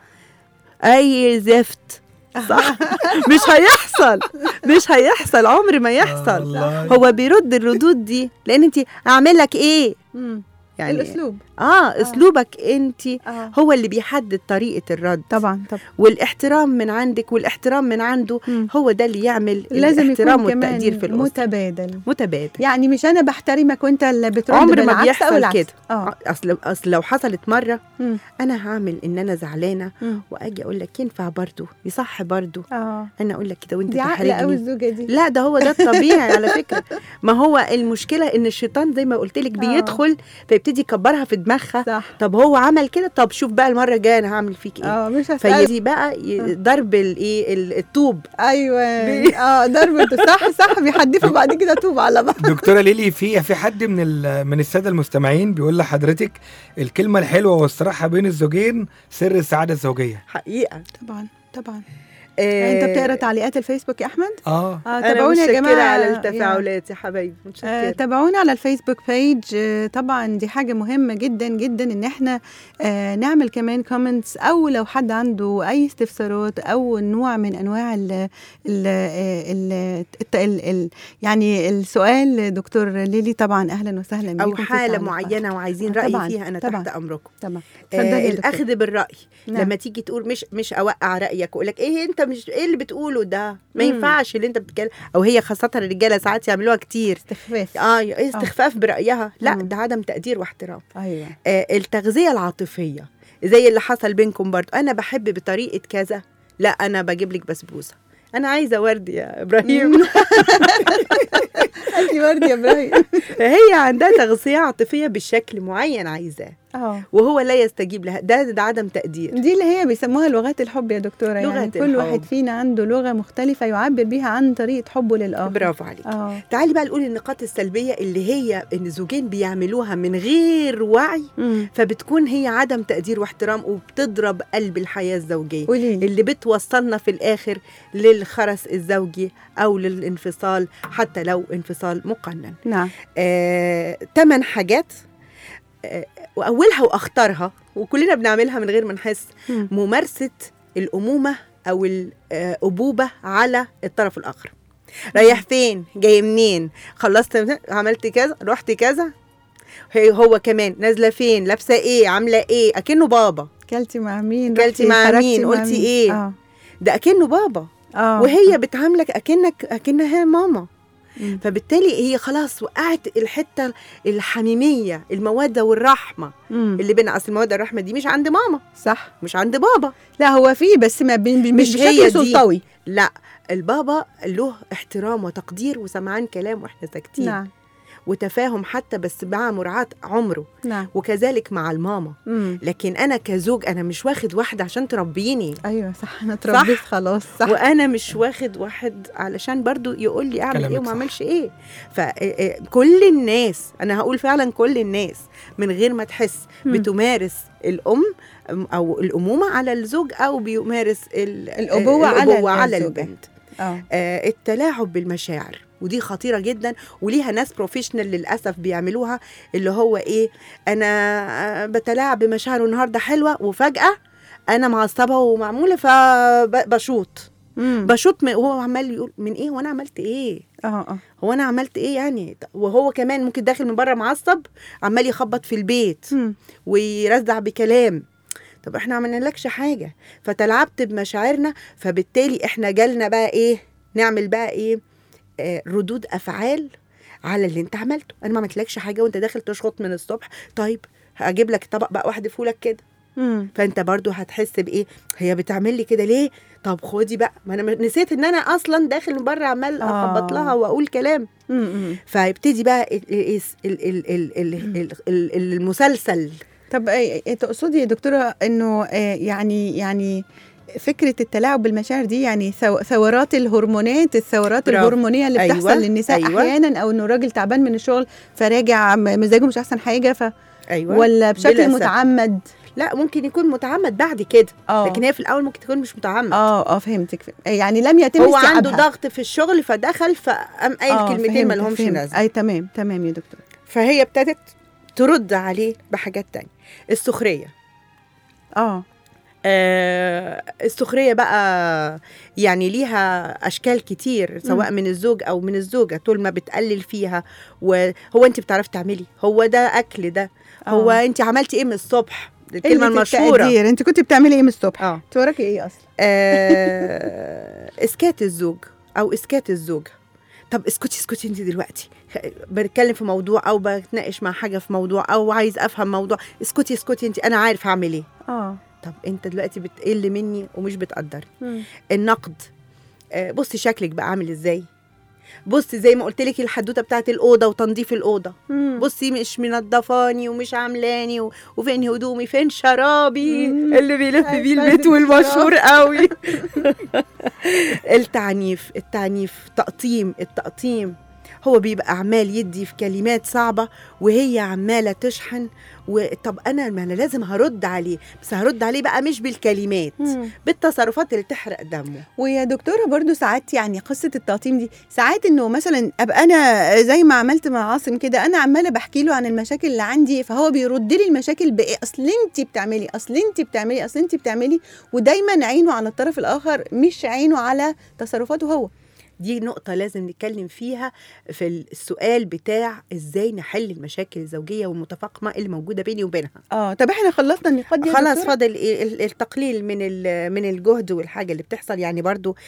اي زفت صح مش هيحصل مش هيحصل عمر ما يحصل الله. هو بيرد الردود دي لان انت اعمل لك ايه مم. يعني الاسلوب اه اسلوبك انت اه هو اللي بيحدد طريقه الرد طبعا طبعا والاحترام من عندك والاحترام من عنده مم. هو ده اللي يعمل لازم الاحترام يكون كمان والتقدير في الاسره متبادل متبادل يعني مش انا بحترمك وانت اللي بترد عمر ما بالعكس أو بيحصل العكس. كده اه اصل اصل لو حصلت مره مم. انا هعمل ان انا زعلانه مم. واجي اقول لك ينفع برضو يصح برضو اه انا اقول لك كده وانت دي عقلة قوي تحرجني الزوجة دي لا ده هو ده الطبيعي على فكره ما هو المشكله ان الشيطان زي ما قلت لك آه. بيدخل فيبتدي يكبرها في دماغها صح طب هو عمل كده طب شوف بقى المره الجايه انا هعمل فيك ايه اه مش هسأل فيجي بقى ي- ضرب الايه ال- الطوب ايوه بي- اه ضربة صح صح بيحدفوا بعد كده طوب على بعض دكتوره ليلي في في حد من ال- من الساده المستمعين بيقول لحضرتك الكلمه الحلوه والصراحه بين الزوجين سر السعاده الزوجيه حقيقه طبعا طبعا آه انت بتقرا تعليقات الفيسبوك يا احمد اه اه انا تابعونا يا متشكرة جماعه على يعني. التفاعلات يا حبايبي آه، متشكره تابعونا على الفيسبوك بيج آه، طبعا دي حاجة مهمة جدا جدا ان احنا آه، نعمل كمان كومنتس او لو حد عنده اي استفسارات او نوع من انواع ال ال ال الت- ال ال يعني السؤال دكتور ليلي طبعا اهلا وسهلا بيكم او في حاله تعليقات. معينه وعايزين آه، راي طبعاً، فيها انا طبعاً. تحت امركم طبعا اتفضلي آه يا دكتور. الاخذ بالراي نعم. لما تيجي تقول مش مش اوقع رايك واقول لك ايه انت مش ايه اللي بتقوله ده ما مم. ينفعش اللي انت بتتكلم او هي خاصه الرجاله ساعات يعملوها كتير استخفاف اه ايه استخفاف برايها لا مم. ده عدم تقدير واحترام ايوه آه التغذيه العاطفيه زي اللي حصل بينكم برضو انا بحب بطريقه كذا لا انا بجيب لك بسبوسه انا عايزه ورد يا ابراهيم انت ورد يا ابراهيم هي عندها تغذيه عاطفيه بشكل معين عايزاه اه وهو لا يستجيب لها ده ده عدم تقدير دي اللي هي بيسموها لغات الحب يا دكتوره يعني لغات كل الحب. واحد فينا عنده لغه مختلفه يعبر بيها عن طريقه حبه للاخر برافو عليك اه تعالي بقى نقول النقاط السلبيه اللي هي ان الزوجين بيعملوها من غير وعي أمم. فبتكون هي عدم تقدير واحترام وبتضرب قلب الحياه الزوجيه قولي لي اللي بتوصلنا في الاخر للخرس الزوجي او للانفصال حتى لو انفصال مقنن نعم آه، تمن حاجات آه، واولها واخطرها وكلنا بنعملها من غير ما نحس مم. ممارسه الامومه او الابوبه على الطرف الاخر رايح فين جاي منين خلصت عملت كذا رحت كذا هي هو كمان نازله فين لابسه ايه عامله ايه اكنه بابا كلتي مع مين كلتي رحتي مع خرجتي مين؟ مع قلتي إيه؟ اه ده اكنه بابا اه وهي بتعاملك اكنك اكنها ماما مم. فبالتالي هي خلاص وقعت الحته الحميميه الموده والرحمه مم. اللي بين اصل الموده والرحمه دي مش عند ماما صح مش عند بابا لا هو في بس ما بي مش مش بشكل هي دي. سلطوي لا البابا له احترام وتقدير وسمعان كلام واحنا ساكتين نعم وتفاهم حتى بس مع مراعاه عمره نعم وكذلك مع الماما مم. لكن انا كزوج انا مش واخد واحده عشان تربيني ايوه صح انا اتربيت خلاص صح وانا مش واخد واحد علشان برضو يقول لي اعمل كلامك ايه وما صح. اعملش ايه فكل الناس انا هقول فعلا كل الناس من غير ما تحس مم. بتمارس الام أم- او الامومه على الزوج او بيمارس ال- الأبوة على الأبوة على الزوجة. البنت اه آه، التلاعب بالمشاعر ودي خطيرة جدا وليها ناس بروفيشنال للأسف بيعملوها اللي هو إيه أنا آه، بتلاعب بمشاعره النهاردة حلوة وفجأة أنا معصبة ومعمولة فبشوط مم. بشوط م- وهو عمال يقول من إيه وأنا عملت إيه اه اه هو أنا عملت إيه يعني وهو كمان ممكن داخل من بره معصب عمال يخبط في البيت مم. ويرزع بكلام طب احنا عملنا لكش حاجه فتلعبت بمشاعرنا فبالتالي احنا جالنا بقى ايه نعمل بقى ايه آه ردود افعال على اللي انت عملته انا ما عملتلكش حاجه وانت داخل تشخط من الصبح طيب هجيب لك طبق بقى واحد فولك كده مم. فانت برضو هتحس بايه هي بتعمل لي كده ليه طب خدي بقى ما انا م- نسيت ان انا اصلا داخل من بره عمال آه. اخبط لها واقول كلام مم. مم. فيبتدي بقى ال- ال- ال- ال- ال- ال- ال- ال- المسلسل طب إيه- إيه تقصدي يا دكتوره انه آه، يعني يعني فكره التلاعب بالمشاعر دي يعني ثو- ثورات الهرمونات الثورات برافو. الهرمونيه اللي أيوة، بتحصل للنساء أيوة. احيانا او انه الراجل تعبان من الشغل فراجع م- مزاجه مش احسن حاجه ف ايوه ولا بشكل بلا سبب. متعمد لا ممكن يكون متعمد بعد كده اه لكن هي في الاول ممكن تكون مش متعمد اه اه فهمتك فهم- يعني لم يتم هو عنده استيعابها. ضغط في الشغل فدخل فقام قايل آه، كلمتين فهمت- ما لهمش فهمت. لازمه اي تمام تمام يا دكتور فهي ابتدت ترد عليه بحاجات تانية السخريه اه آه السخريه بقى يعني ليها اشكال كتير سواء من الزوج او من الزوجه طول ما بتقلل فيها وهو انت بتعرفي تعملي هو ده اكل ده هو آه. انت عملتي ايه من الصبح الكلمه قلة المشهوره التقدير. انت كنت بتعملي ايه من الصبح اه انت وراكي ايه اصلا آه، اسكات الزوج او اسكات الزوجه طب اسكتي اسكتي انت دلوقتي خ- بنتكلم في موضوع او بتناقش مع حاجه في موضوع او عايز افهم موضوع اسكتي اسكتي انت انا عارف هعمل ايه اه طب انت دلوقتي بتقل مني ومش بتقدري النقد آه، بصي شكلك بقى عامل ازاي بصي زي ما قلت لك الحدوته بتاعت الاوضه وتنظيف الاوضه مم. بصي مش منضفاني ومش عاملاني و... وفين هدومي فين شرابي مم. اللي بيلف عايز بيه عايز البيت الشراب. والمشهور قوي التعنيف التعنيف تقطيم التقطيم هو بيبقى عمال يدي في كلمات صعبة وهي عمالة تشحن وطب أنا ما أنا لازم هرد عليه بس هرد عليه بقى مش بالكلمات مم. بالتصرفات اللي تحرق دمه ويا دكتوره برضو ساعات يعني قصه التقطيم دي ساعات انه مثلا ابقى انا زي ما عملت مع عاصم كده انا عماله بحكي له عن المشاكل اللي عندي فهو بيرد لي المشاكل بايه اصل انت بتعملي اصل انت بتعملي اصل انت بتعملي ودايما عينه على الطرف الاخر مش عينه على تصرفاته هو دي نقطة لازم نتكلم فيها في السؤال بتاع ازاي نحل المشاكل الزوجية والمتفاقمة اللي موجودة بيني وبينها اه طب احنا خلصنا النقاط دي يا خلاص دكتورة؟ فاضل ال- ال- التقليل من ال- من الجهد والحاجه اللي بتحصل يعني برضو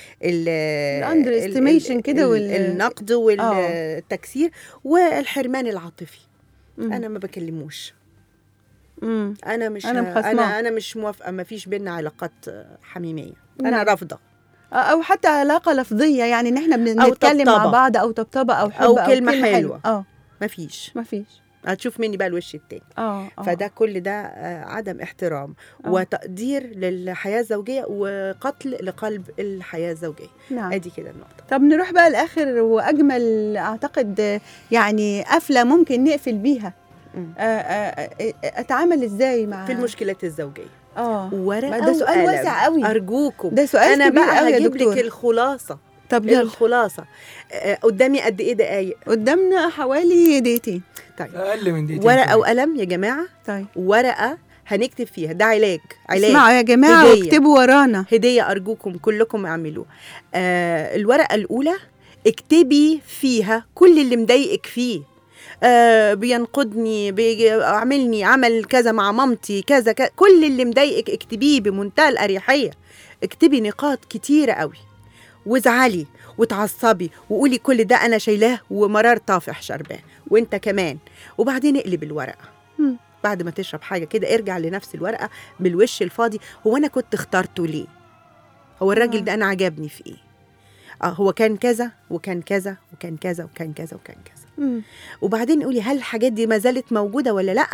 ال underestimation ال- كده ال- وال- النقد والتكسير والحرمان العاطفي مم. انا ما بكلموش مم. انا مش أنا مخصماه. انا انا مش موافقه ما فيش بينا علاقات حميميه انا نعم. رافضه آه، او حتى علاقه لفظيه يعني ان احنا بنتكلم مع طبطبة. بعض او طبطبه او حب أو كلمة حلوه حلوة. اه ما فيش ما فيش هتشوف مني بقى الوش التاني اه آه. فده كل ده آه، عدم احترام آه. وتقدير للحياه الزوجيه وقتل لقلب الحياه الزوجيه نعم ادي كده النقطه طب نروح بقى لاخر واجمل اعتقد آه، يعني قفله ممكن نقفل بيها مم. آه، آه، آه، اتعامل ازاي مع في المشكلات الزوجيه اه ورقه ده سؤال وقلم. واسع قوي. ارجوكم ده سؤال انا كبير بقى قوي يا هجيب لك دكتور الخلاصه طب يلا الخلاصه آه، قدامي قد ايه دقايق قدامنا حوالي دقيقتين طيب اقل من دقيقتين ورقه كمان. وقلم يا جماعه طيب ورقه هنكتب فيها ده علاج علاج اسمعوا يا جماعه هدية. واكتبوا ورانا هديه ارجوكم كلكم اعملوه آه الورقه الاولى اكتبي فيها كل اللي مضايقك فيه آه بينقدني بيعملني عمل كذا مع مامتي كذا, كذا كل اللي مضايقك اكتبيه بمنتهى الاريحيه اكتبي نقاط كتيره قوي وازعلي وتعصبي وقولي كل ده انا شايلاه ومرار طافح شرباه وانت كمان وبعدين اقلب الورقه مم. بعد ما تشرب حاجه كده ارجع لنفس الورقه بالوش الفاضي هو انا كنت اخترته ليه هو الراجل آه. ده انا عجبني في ايه اه هو كان كذا وكان كذا وكان كذا وكان كذا وكان كذا مم. وبعدين قولي هل الحاجات دي ما زالت موجوده ولا لا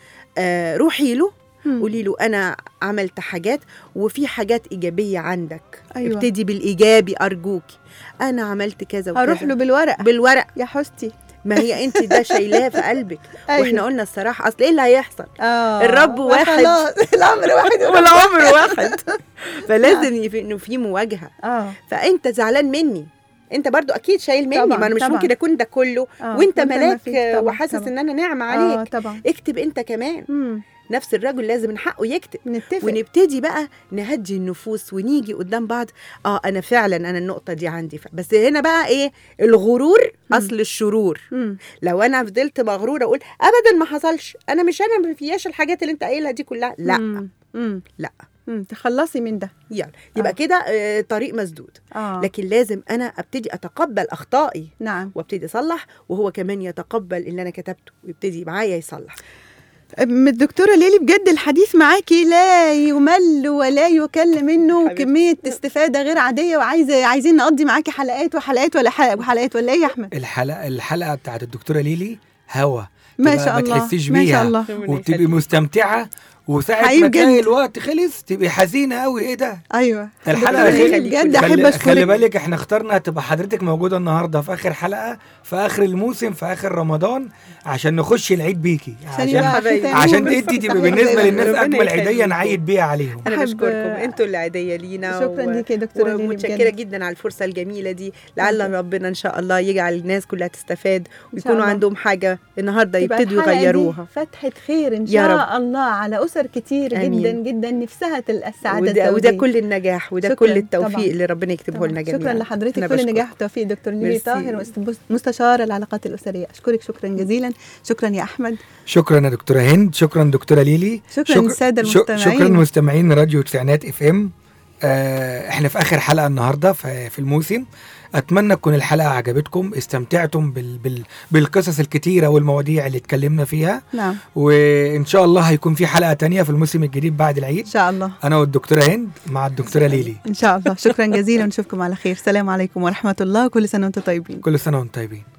آه روحي له مم. قولي له انا عملت حاجات وفي حاجات ايجابيه عندك أيوة. ابتدي بالايجابي ارجوكي انا عملت كذا وكذا هروح له بالورق بالورق يا حستي ما هي انت ده شايلاه في قلبك أيوة. واحنا قلنا الصراحه اصل ايه اللي هيحصل آه. الرب واحد. خلاص الامر واحد والعمر واحد فلازم يبقى انه في مواجهه اه فانت زعلان مني انت برضو اكيد شايل مني طبعاً، ما انا مش طبعاً. ممكن اكون ده كله آه. وانت ما ملاك فيش طبعاً، وحاسس طبعاً. ان انا نعمه اه عليك طبعا اكتب انت كمان مم. نفس الرجل لازم من حقه يكتب نتفق ونبتدي بقى نهدي النفوس ونيجي قدام بعض اه انا فعلا انا النقطه دي عندي ف... بس هنا بقى ايه الغرور مم. اصل الشرور مم. لو انا فضلت مغروره اقول ابدا ما حصلش انا مش انا ما فياش الحاجات اللي انت قايلها دي كلها لا مم. مم. لا مم. تخلصي من ده يلا يبقى آه. كده آه طريق مسدود اه لكن لازم انا ابتدي اتقبل اخطائي نعم وابتدي اصلح وهو كمان يتقبل اللي انا كتبته ويبتدي معايا يصلح أم الدكتورة ليلي بجد الحديث معاكي لا يمل ولا يكل منه حبيبتي. وكمية استفادة غير عادية وعايزة عايزين نقضي معاكي حلقات وحلقات ولا حلقة وحلقات ولا ايه يا أحمد؟ الحلقه الحلقه بتاعت الدكتوره ليلي هوا ما تبقى شاء الله ما تحسيش ما شاء بيها الله وبتبقي مستمتعه وساعة حقيقي ما تلاقي بجد. الوقت خلص تبقي حزينة قوي ايه ده؟ أيوه الحلقة دكتورة خلي- ليلي بجد أحب خلي, خلي أشكرك بالك احنا اخترنا تبقى حضرتك موجودة النهاردة في آخر حلقة في آخر الموسم في آخر رمضان عشان نخش العيد بيكي عشان عشان يبقى حبايبي. ختام عشان بس انت تبقى صحيح بالنسبة زي ما للناس ربنا أجمل عيدية يخليكم. نعيد بيها عليهم انا أحب- بشكركم انتوا اللي عيديه لينا شكراً ليكي يا دكتورة ليلي ومتشكره بجد. جدا على الفرصه الجميله دي لعل ربنا ان شاء الله يجعل الناس كلها تستفاد ويكونوا الله. عندهم حاجه النهارده تبقى يبتدوا الحلقة دي يغيروها فتحة خير إن يا شاء رب. الله على أسر كتير آمين. جدا جدا نفسها تلقى السعادة وده, وده الزوجية. كل النجاح وده شكراً كل التوفيق طبعاً. اللي ربنا يكتبه طبعاً. لنا جميعا شكرا لحضرتك أنا كل بشكرك. نجاح وتوفيق دكتور ليلي ميرسي. طاهر مستشار العلاقات الأسرية أشكرك شكرا جزيلا شكرا يا أحمد شكرا يا دكتورة هند شكرا دكتورة ليلي شكراً السادة شك- المستمعين. شكرا مستمعين راديو تسعينات اف ام آه احنا في اخر حلقة النهاردة في, في الموسم اتمنى تكون الحلقة عجبتكم استمتعتم بال بال بالقصص الكتيرة والمواضيع اللي اتكلمنا فيها نعم وان شاء الله هيكون في حلقة تانية في الموسم الجديد بعد العيد إن شاء الله انا والدكتورة هند مع الدكتورة ليلي إن شاء الله شكرا جزيلا ونشوفكم على خير السلام عليكم ورحمة الله كل سنة وأنتم طيبين كل سنة وانتم طيبين